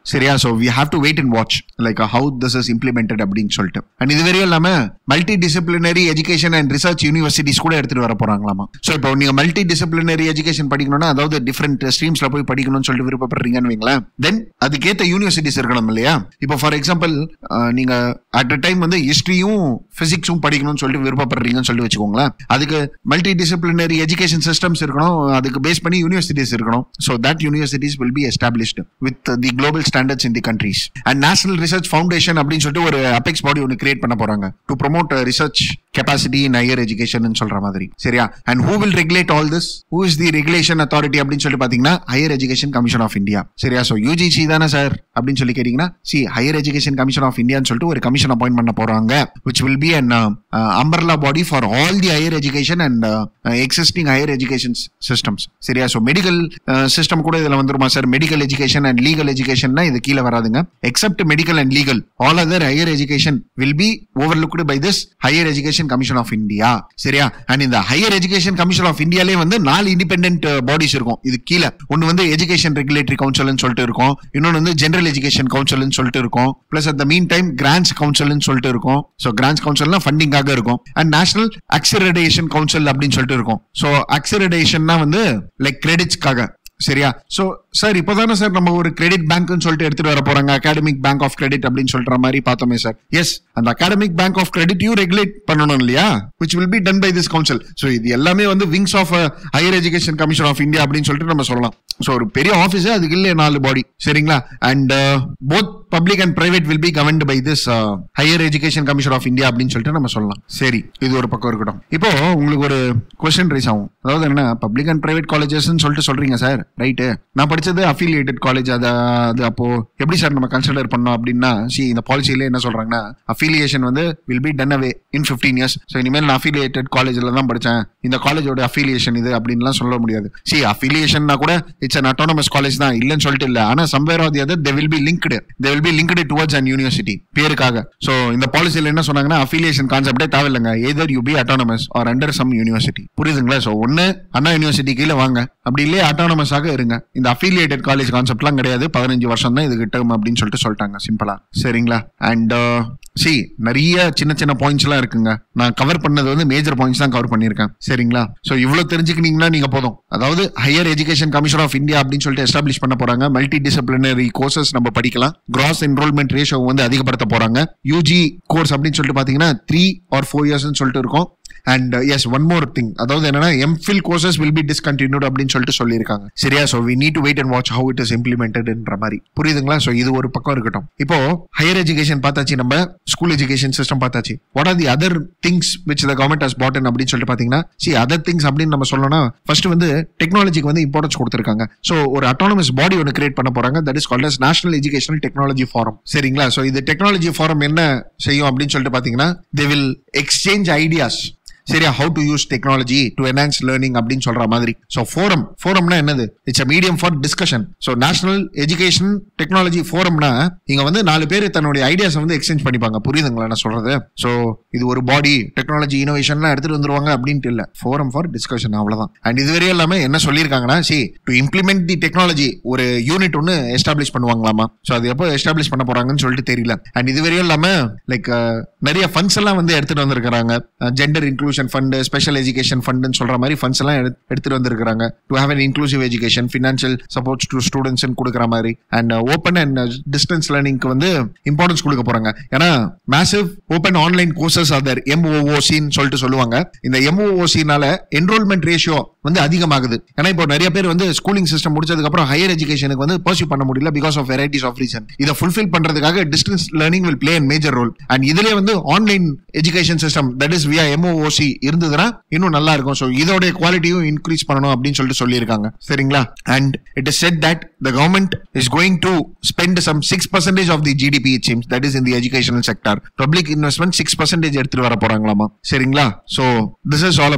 சரியா so we have to wait and watch like how this is implemented அப்படின்னு சொல்லிட்டு and இது வரையும் இல்லாம multidisciplinary education and research universities கூட எடுத்துட்டு வர போறாங்களாமா ஸோ இப்போ நீங்க மல்டி டிசிப்ளினரி எஜுகேஷன் படிக்கணும்னா அதாவது டிஃப்ரெண்ட் ஸ்ட்ரீம்ஸ்ல போய் படிக்கணும்னு சொல்லிட்டு விருப்பப்படுறீங்கன்னு வைங்களேன் தென் அதுக்கேற்ற யூனிவர்சிட்டிஸ் இருக்கணும் இல்லையா இப்போ ஃபார் எக்ஸாம்பிள் நீங்க அட் அ டைம் வந்து ஹிஸ்டரியும் பிசிக்ஸும் படிக்கணும்னு சொல்லிட்டு விருப்பப்படுறீங்கன்னு சொல்லிட்டு வச்சுக்கோங்களேன் அதுக்கு மல்டி டிசிப்ளினரி எஜுகேஷன் சிஸ்டம்ஸ் இருக்கணும் அதுக்கு பேஸ் பண்ணி யூனிவர்சிட்டிஸ் இருக்கணும் so that universities will be established with the global standards in the countries and national research foundation அப்படின்னு சொல்லிட்டு ஒரு அபெக்ஸ் பாடி ஒன்று கிரியேட் பண்ண போறாங்க to promote research capacity in higher education சொல்ற மாதிரி சரியா and who will regulate all this who is the regulation authority அப்படின்னு சொல்லிட்டு பாத்தீங்கன்னா higher education commission of India சரியா ஸோ யூஜிசி தானே சார் அப்படின்னு சொல்லி கேட்டீங்கன்னா see higher education commission of இந்தியான்னு சொல்லிட்டு ஒரு கமிஷன் அப்பாயிண்ட் பண்ண போறாங்க which will be an umbrella body for all the higher education and existing higher education systems சரியா ஸோ மெடிக்கல் சிஸ்டம் கூட இதுல வந்துருமா sir medical education and legal எஜுகேஷன்னா இது கீழே வராதுங்க except medical and legal all other higher education will be overlooked by this higher education commission of India சரியா and இந்த ஹையர் எஜுகேஷன் கமிஷன் ஆஃப் இந்தியாலே வந்து நாலு இண்டிபெண்டன்ட் பாடிஸ் இருக்கும் இது கீழே ஒன்னு வந்து எஜுகேஷன் ரெகுலேட்டரி கவுன்சில்னு சொல்லிட்டு இருக்கும் இன்னொன்னு வந்து ஜெனரல் எஜுகேஷன் கவுன்சில்னு சொல்லிட்டு இருக்கும் plus at the mean time grants கவுன்சில்னு சொல்லிட்டு இருக்கும் ஸோ கிராண்ட்ஸ் கவுன்சில்னா ஃபண்டிங்காக இருக்கும் அண்ட் நேஷனல் அக்சரடேஷன் கவுன்சில் அப்படின்னு சொல்லிட்டு இருக்கும் ஸோ அக்சரடேஷன்னா வந்து லைக் கிரெடிட்ஸ்க்காக சரியா சோ சார் இப்போதானே சார் நம்ம ஒரு கிரெடிட் பேங்க்னு சொல்லிட்டு எடுத்துட்டு வர போறாங்க அகாடமிக் பேங்க் ஆஃப் கிரெடிட் அப்படின்னு சொல்ற மாதிரி பார்த்தோமே சார் எஸ் அந்த அகாடமிக் பேங்க் ஆஃப் கிரெடிட்டையும் ரெகுலேட் பண்ணணும் இல்லையா which will be done by this council so இது எல்லாமே வந்து wings of higher education commission of India அப்படின்னு சொல்லிட்டு நம்ம சொல்லலாம் ஸோ ஒரு பெரிய ஆஃபீஸ் அதுக்கு இல்லையே நாலு பாடி சரிங்களா and both public and private will be governed by this higher education commission of India அப்படின்னு சொல்லிட்டு நம்ம சொல்லலாம் சரி இது ஒரு பக்கம் இருக்கட்டும் இப்போ உங்களுக்கு ஒரு கொஸ்டின் ரைஸ் ஆகும் அதாவது என்ன பப்ளிக் அண்ட் பிரைவேட் காலேஜஸ் சொல்லிட்டு சொல்றீங்க சார் ரைட்டு நான் படிச்சது அஃபிலியேட்டட் காலேஜ் அது அது அப்போ எப்படி சார் நம்ம கன்சிடர் பண்ணோம் அப்படின்னா சி இந்த பாலிசியில என்ன சொல்றாங்கன்னா அஃபிலியேஷன் வந்து will be done away in fifteen years so இனிமேல் நான் அஃபிலியேட்டட் காலேஜில் தான் படித்தேன் இந்த காலேஜோட அஃபிலியேஷன் இது அப்படின்லாம் சொல்ல முடியாது சி அஃபிலியேஷன்னா கூட இட்ஸ் அன் அட்டானமஸ் காலேஜ் தான் இல்லைன்னு சொல்லிட்டு இல்லை ஆனால் somewhere of the other they will be linked they will be linked towards and university பேருக்காக ஸோ இந்த பாலிசியில் என்ன சொன்னாங்கன்னா அஃபிலியேஷன் கான்செப்டே தேவையில்லைங்க either you be autonomous or under some university புரியுதுங்களா ஸோ ஒன்று அண்ணா யூனிவர்சிட்டி கீழே வாங்க அப்படி இல்லையே அட்டானமஸாக இருங்க இந்த அஃபிலியேட்டட் காலேஜ் கான்செப்ட்லாம் கிடையாது பதினஞ்சு வருஷம் தான் இதுக்கு டேர்ம் அப்படின்னு சொல்லிட்டு சொல்லிட்டாங்க சிம்பிளா சரிங்களா அண்ட் சி நிறைய சின்ன சின்ன பாயிண்ட்ஸ் எல்லாம் இருக்குங்க நான் கவர் பண்ணது வந்து மேஜர் பாயிண்ட்ஸ் தான் கவர் பண்ணியிருக்கேன் சரிங்களா ஸோ இவ்வளவு தெரிஞ்சுக்கினீங்கன்னா நீங்க போதும் அதாவது higher education commission of India அப்படின்னு சொல்லிட்டு எஸ்டாப்ளிஷ் பண்ண போறாங்க மல்டி டிசிப்ளினரி கோர்சஸ் நம்ம படிக்கலாம் கிராஸ் என்ரோல்மெண்ட் ரேஷியோ வந்து அதிகப்படுத்த போறாங்க யூஜி கோர்ஸ் அப்படின்னு சொல்லிட்டு பாத்தீங்கன்னா த்ரீ ஆர் ஃபோர் இயர்ஸ்னு சொல்லிட்டு இருக்கும் and yes one more thing அதாவது என்னன்னா MPhil courses will be discontinued அப்படின்னு சொல்லிட்டு சொல்லியிருக்காங்க சரியா so we need to wait and watch how it is இம்ப்ளிமெண்டட்ன்ற மாதிரி புரியுதுங்களா ஸோ இது ஒரு பக்கம் இருக்கட்டும் இப்போ ஹையர் எஜுகேஷன் பார்த்தாச்சு நம்ம ஸ்கூல் எஜுகேஷன் சிஸ்டம் பார்த்தாச்சு what are the other things which the government has put அப்படின்னு சொல்லிட்டு பாத்தீங்கன்னா சி அதர் திங்ஸ் அப்படின்னு நம்ம சொல்லணும்னா ஃபர்ஸ்ட் வந்து டெக்னாலஜிக்கு வந்து இம்பார்ட்டன்ஸ் கொடுத்துருக்காங்க ஸோ ஒரு அட்டானமஸ் பாடி ஒன்று கிரியேட் பண்ண போறாங்க that is called as national educational technology forum சரிங்களா ஸோ இது டெக்னாலஜி ஃபாரம் என்ன செய்யும் அப்படின்னு சொல்லிட்டு பாத்தீங்கன்னா தே வில் எக்ஸ்சேஞ்ச் ஐடியாஸ் சரியா how to use technology to enhance learning அப்படின்னு சொல்ற மாதிரி ஸோ ஃபோரம் ஃபோரம்னா என்னது it's a medium for discussion so national education technology ஃபோரம்னா இங்க வந்து நாலு பேர் தன்னுடைய ஐடியாஸ் வந்து எக்ஸ்சேஞ்ச் பண்ணிப்பாங்க புரியுதுங்களா நான் சொல்றது ஸோ இது ஒரு பாடி டெக்னாலஜி இனோவேஷன்லாம் எடுத்துட்டு வந்துருவாங்க அப்படின்ட்டு இல்ல ஃபோரம் ஃபார் டிஸ்கஷன் அவ்வளவுதான் அண்ட் இதுவரையும் இல்லாம என்ன சொல்லியிருக்காங்கன்னா see to implement the technology ஒரு யூனிட் ஒன்று எஸ்டாப்ளிஷ் பண்ணுவாங்களாமா ஸோ அது எப்போ எஸ்டாப்ளிஷ் பண்ண போறாங்கன்னு சொல்லிட்டு தெரியல அண்ட் இதுவரையும் இல்லாம லைக் நிறைய ஃபண்ட்ஸ் எல்லாம் வந்து எடுத்துட்டு வந்திருக்கிறாங்க gender inclusion fund special education ஃபண்டுன்னு சொல்ற மாதிரி ஃபண்ட்ஸ் எல்லாம் எடு- எடுத்துட்டு வந்திருக்காங்க to have an inclusive education financial supports to students கொடுக்குற மாதிரி அண்ட் ஓப்பன் அண்ட் டிஸ்டன்ஸ் லேர்னிங்க்கு வந்து இம்பார்ட்டன்ஸ் கொடுக்க போறாங்க ஏன்னா massive open online courses other எம்ஓஓசின்னு சொல்லிட்டு சொல்லுவாங்க இந்த எம்ஓஓசினால என்ரோல்மெண்ட் ரேஷியோ வந்து அதிகமாகுது ஏன்னா இப்போ நிறைய பேர் வந்து ஸ்கூலிங் சிஸ்டம் முடிச்சதுக்கு அப்புறம் ஹையர் எஜுகேஷனுக்கு வந்து பர்சியூ பண்ண முடியல because of varieties of reason இதை ஃபுல்ஃபில் பண்றதுக்காக distance learning will play an major role and இதுலயே வந்து online education system that is via MOOC இருந்ததுன்னா இன்னும் நல்லா இருக்கும் ஸோ இதோட குவாலிட்டியும் இன்க்ரீஸ் பண்ணணும் அப்படின்னு சொல்லிட்டு சொல்லியிருக்காங்க சரிங்களா and it is said that the government is going to spend some six percentage of the GDP it seems that is in the educational sector public investment six percentage எடுத்துட்டு வர போறாங்களாமா சரிங்களா so this is all about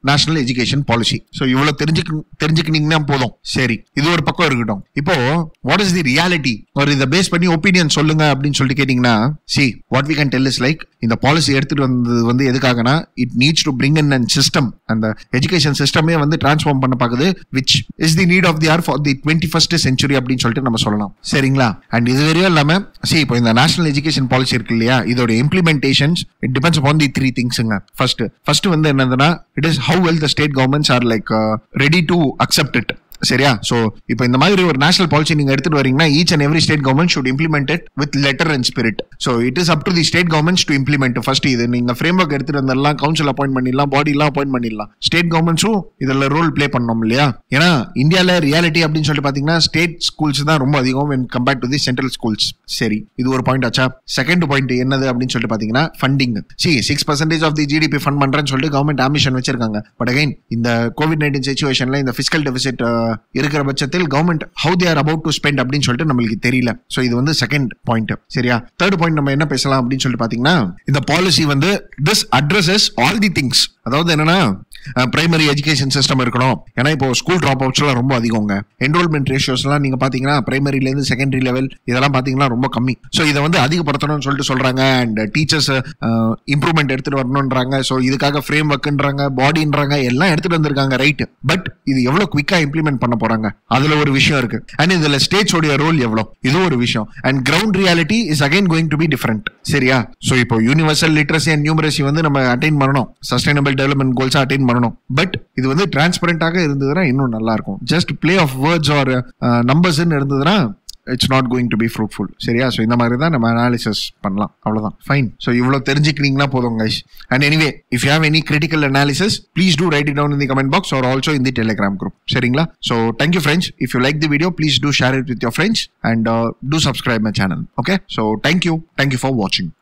national education policy so இவ்வளவு தெரிஞ்சுக்க தெரிஞ்சுக்கினீங்கன்னா போதும் சரி இது ஒரு பக்கம் இருக்கட்டும் இப்போ வாட் இஸ் தி ரியாலிட்டி ஒரு இதை பேஸ் பண்ணி ஒப்பீனியன் சொல்லுங்க அப்படின்னு சொல்லிட்டு கேட்டீங்கன்னா see what we can tell is like இந்த பாலிசி எடுத்துட்டு வந்தது வந்து எதுக்காகனா it needs to bring in and system அந்த எஜுகேஷன் சிஸ்டமே வந்து டிரான்ஸ்ஃபார்ம் பண்ண பாக்குது which is the need of the hour for the twenty first century அப்படின்னு சொல்லிட்டு நம்ம சொல்லலாம் சரிங்களா அண்ட் இது வரையும் இல்லாம சி இப்போ இந்த நேஷனல் எஜுகேஷன் பாலிசி இருக்கு இல்லையா இதோட implementations it depends upon the three திங்ஸுங்க ஃபர்ஸ்ட் ஃபர்ஸ்ட் வந்து என்னதுன்னா it is how well the state governments are like ready to accept it சரியா சோ இப்போ இந்த மாதிரி ஒரு நேஷனல் பாலிசி நீங்க எடுத்துட்டு வரீங்கன்னா each and every state government should implement it with letter and spirit so it is up to the state governments to implement first இது நீங்க ஃப்ரேம் ஒர்க் எடுத்துட்டு வந்தெல்லாம் கவுன்சில் அப்பாயிண்ட் பண்ணிடலாம் பாடி எல்லாம் அப்பாயிண்ட் பண்ணிடலாம் ஸ்டேட் கவர்மெண்ட்ஸும் இதுல ரோல் ப்ளே பண்ணணும் இல்லையா ஏன்னா இந்தியால ரியாலிட்டி அப்படின்னு சொல்லிட்டு பாத்தீங்கன்னா ஸ்டேட் ஸ்கூல்ஸ் தான் ரொம்ப அதிகம் when compared to the central schools சரி இது ஒரு பாயிண்ட் ஆச்சா செகண்ட் பாயிண்ட் என்னது அப்படின்னு சொல்லிட்டு பாத்தீங்கன்னா ஃபண்டிங் சி six percentage of the GDP fund பண்றேன்னு சொல்லிட்டு கவர்மெண்ட் ஆம்பிஷன் வச்சிருக்காங்க பட் அகைன் இந்த கோவிட் நைன்டீன் சுச்சுவேஷன்ல இந்த பிசிக்கல் டெபிசிட் இருக்கிற பட்சத்தில் government how they are about to spend அப்படின்னு சொல்லிட்டு நம்மளுக்கு தெரியல சோ இது வந்து செகண்ட் பாயிண்ட் சரியா தேர்ட் பாயிண்ட் நம்ம என்ன பேசலாம் அப்படின்னு சொல்லிட்டு பாத்தீங்கன்னா இந்த பாலிசி வந்து this addresses all the things அதாவது என்னன்னா பிரைமரி எஜுகேஷன் சிஸ்டம் இருக்கணும் ஏன்னா இப்போ ஸ்கூல் ட்ராப் அவுட்ஸ்லாம் ரொம்ப அதிகங்க என்ரோல்மெண்ட் ரேஷியோஸ்லாம் நீங்க பாத்தீங்கன்னா பிரைமரில இருந்து செகண்டரி லெவல் இதெல்லாம் பாத்தீங்கன்னா ரொம்ப கம்மி ஸோ இதை வந்து அதிகப்படுத்தணும்னு சொல்லிட்டு சொல்றாங்க அண்ட் டீச்சர்ஸ் இம்ப்ரூவ்மெண்ட் எடுத்துட்டு வரணும்ன்றாங்க ஸோ இதுக்காக ஃப்ரேம் ஒர்க்குன்றாங்க பாடின்றாங்க எல்லாம் எடுத்துட்டு வந்திருக்காங்க ரைட் பட் இது எவ்வளவு குவிக்கா இம்ப்ளிமெண்ட் பண்ண போறாங்க அதுல ஒரு விஷயம் இருக்கு அண்ட் இதுல ஸ்டேட்ஸோடைய ரோல் எவ்வளவு இது ஒரு விஷயம் and ground reality is again going to be different சரியா ஸோ இப்போ யூனிவர்சல் லிட்ரஸி அண்ட் நியூமரசி வந்து நம்ம அட்டைன் பண்ணணும் சஸ்டைனபிள் டெவலப்மெண்ட் கோல்ஸ் அட்டைன் பண்ணணும் பட் இது வந்து டிரான்ஸ்பரண்டாக இருந்ததுன்னா இன்னும் நல்லா இருக்கும் just play of words or numbers இருந்ததுன்னா it's not going to be fruitful சரியா ஸோ இந்த மாதிரி தான் நம்ம அனாலிசிஸ் பண்ணலாம் அவ்வளோதான் ஃபைன் ஸோ இவ்வளோ தெரிஞ்சுக்கினீங்கன்னா போதும் guys and anyway if you have any critical analysis please do write it down in the comment box or also in the Telegram group சரிங்களா so thank you friends if you like the video please do share it with your friends and do subscribe my channel okay so thank you thank you for வாட்சிங்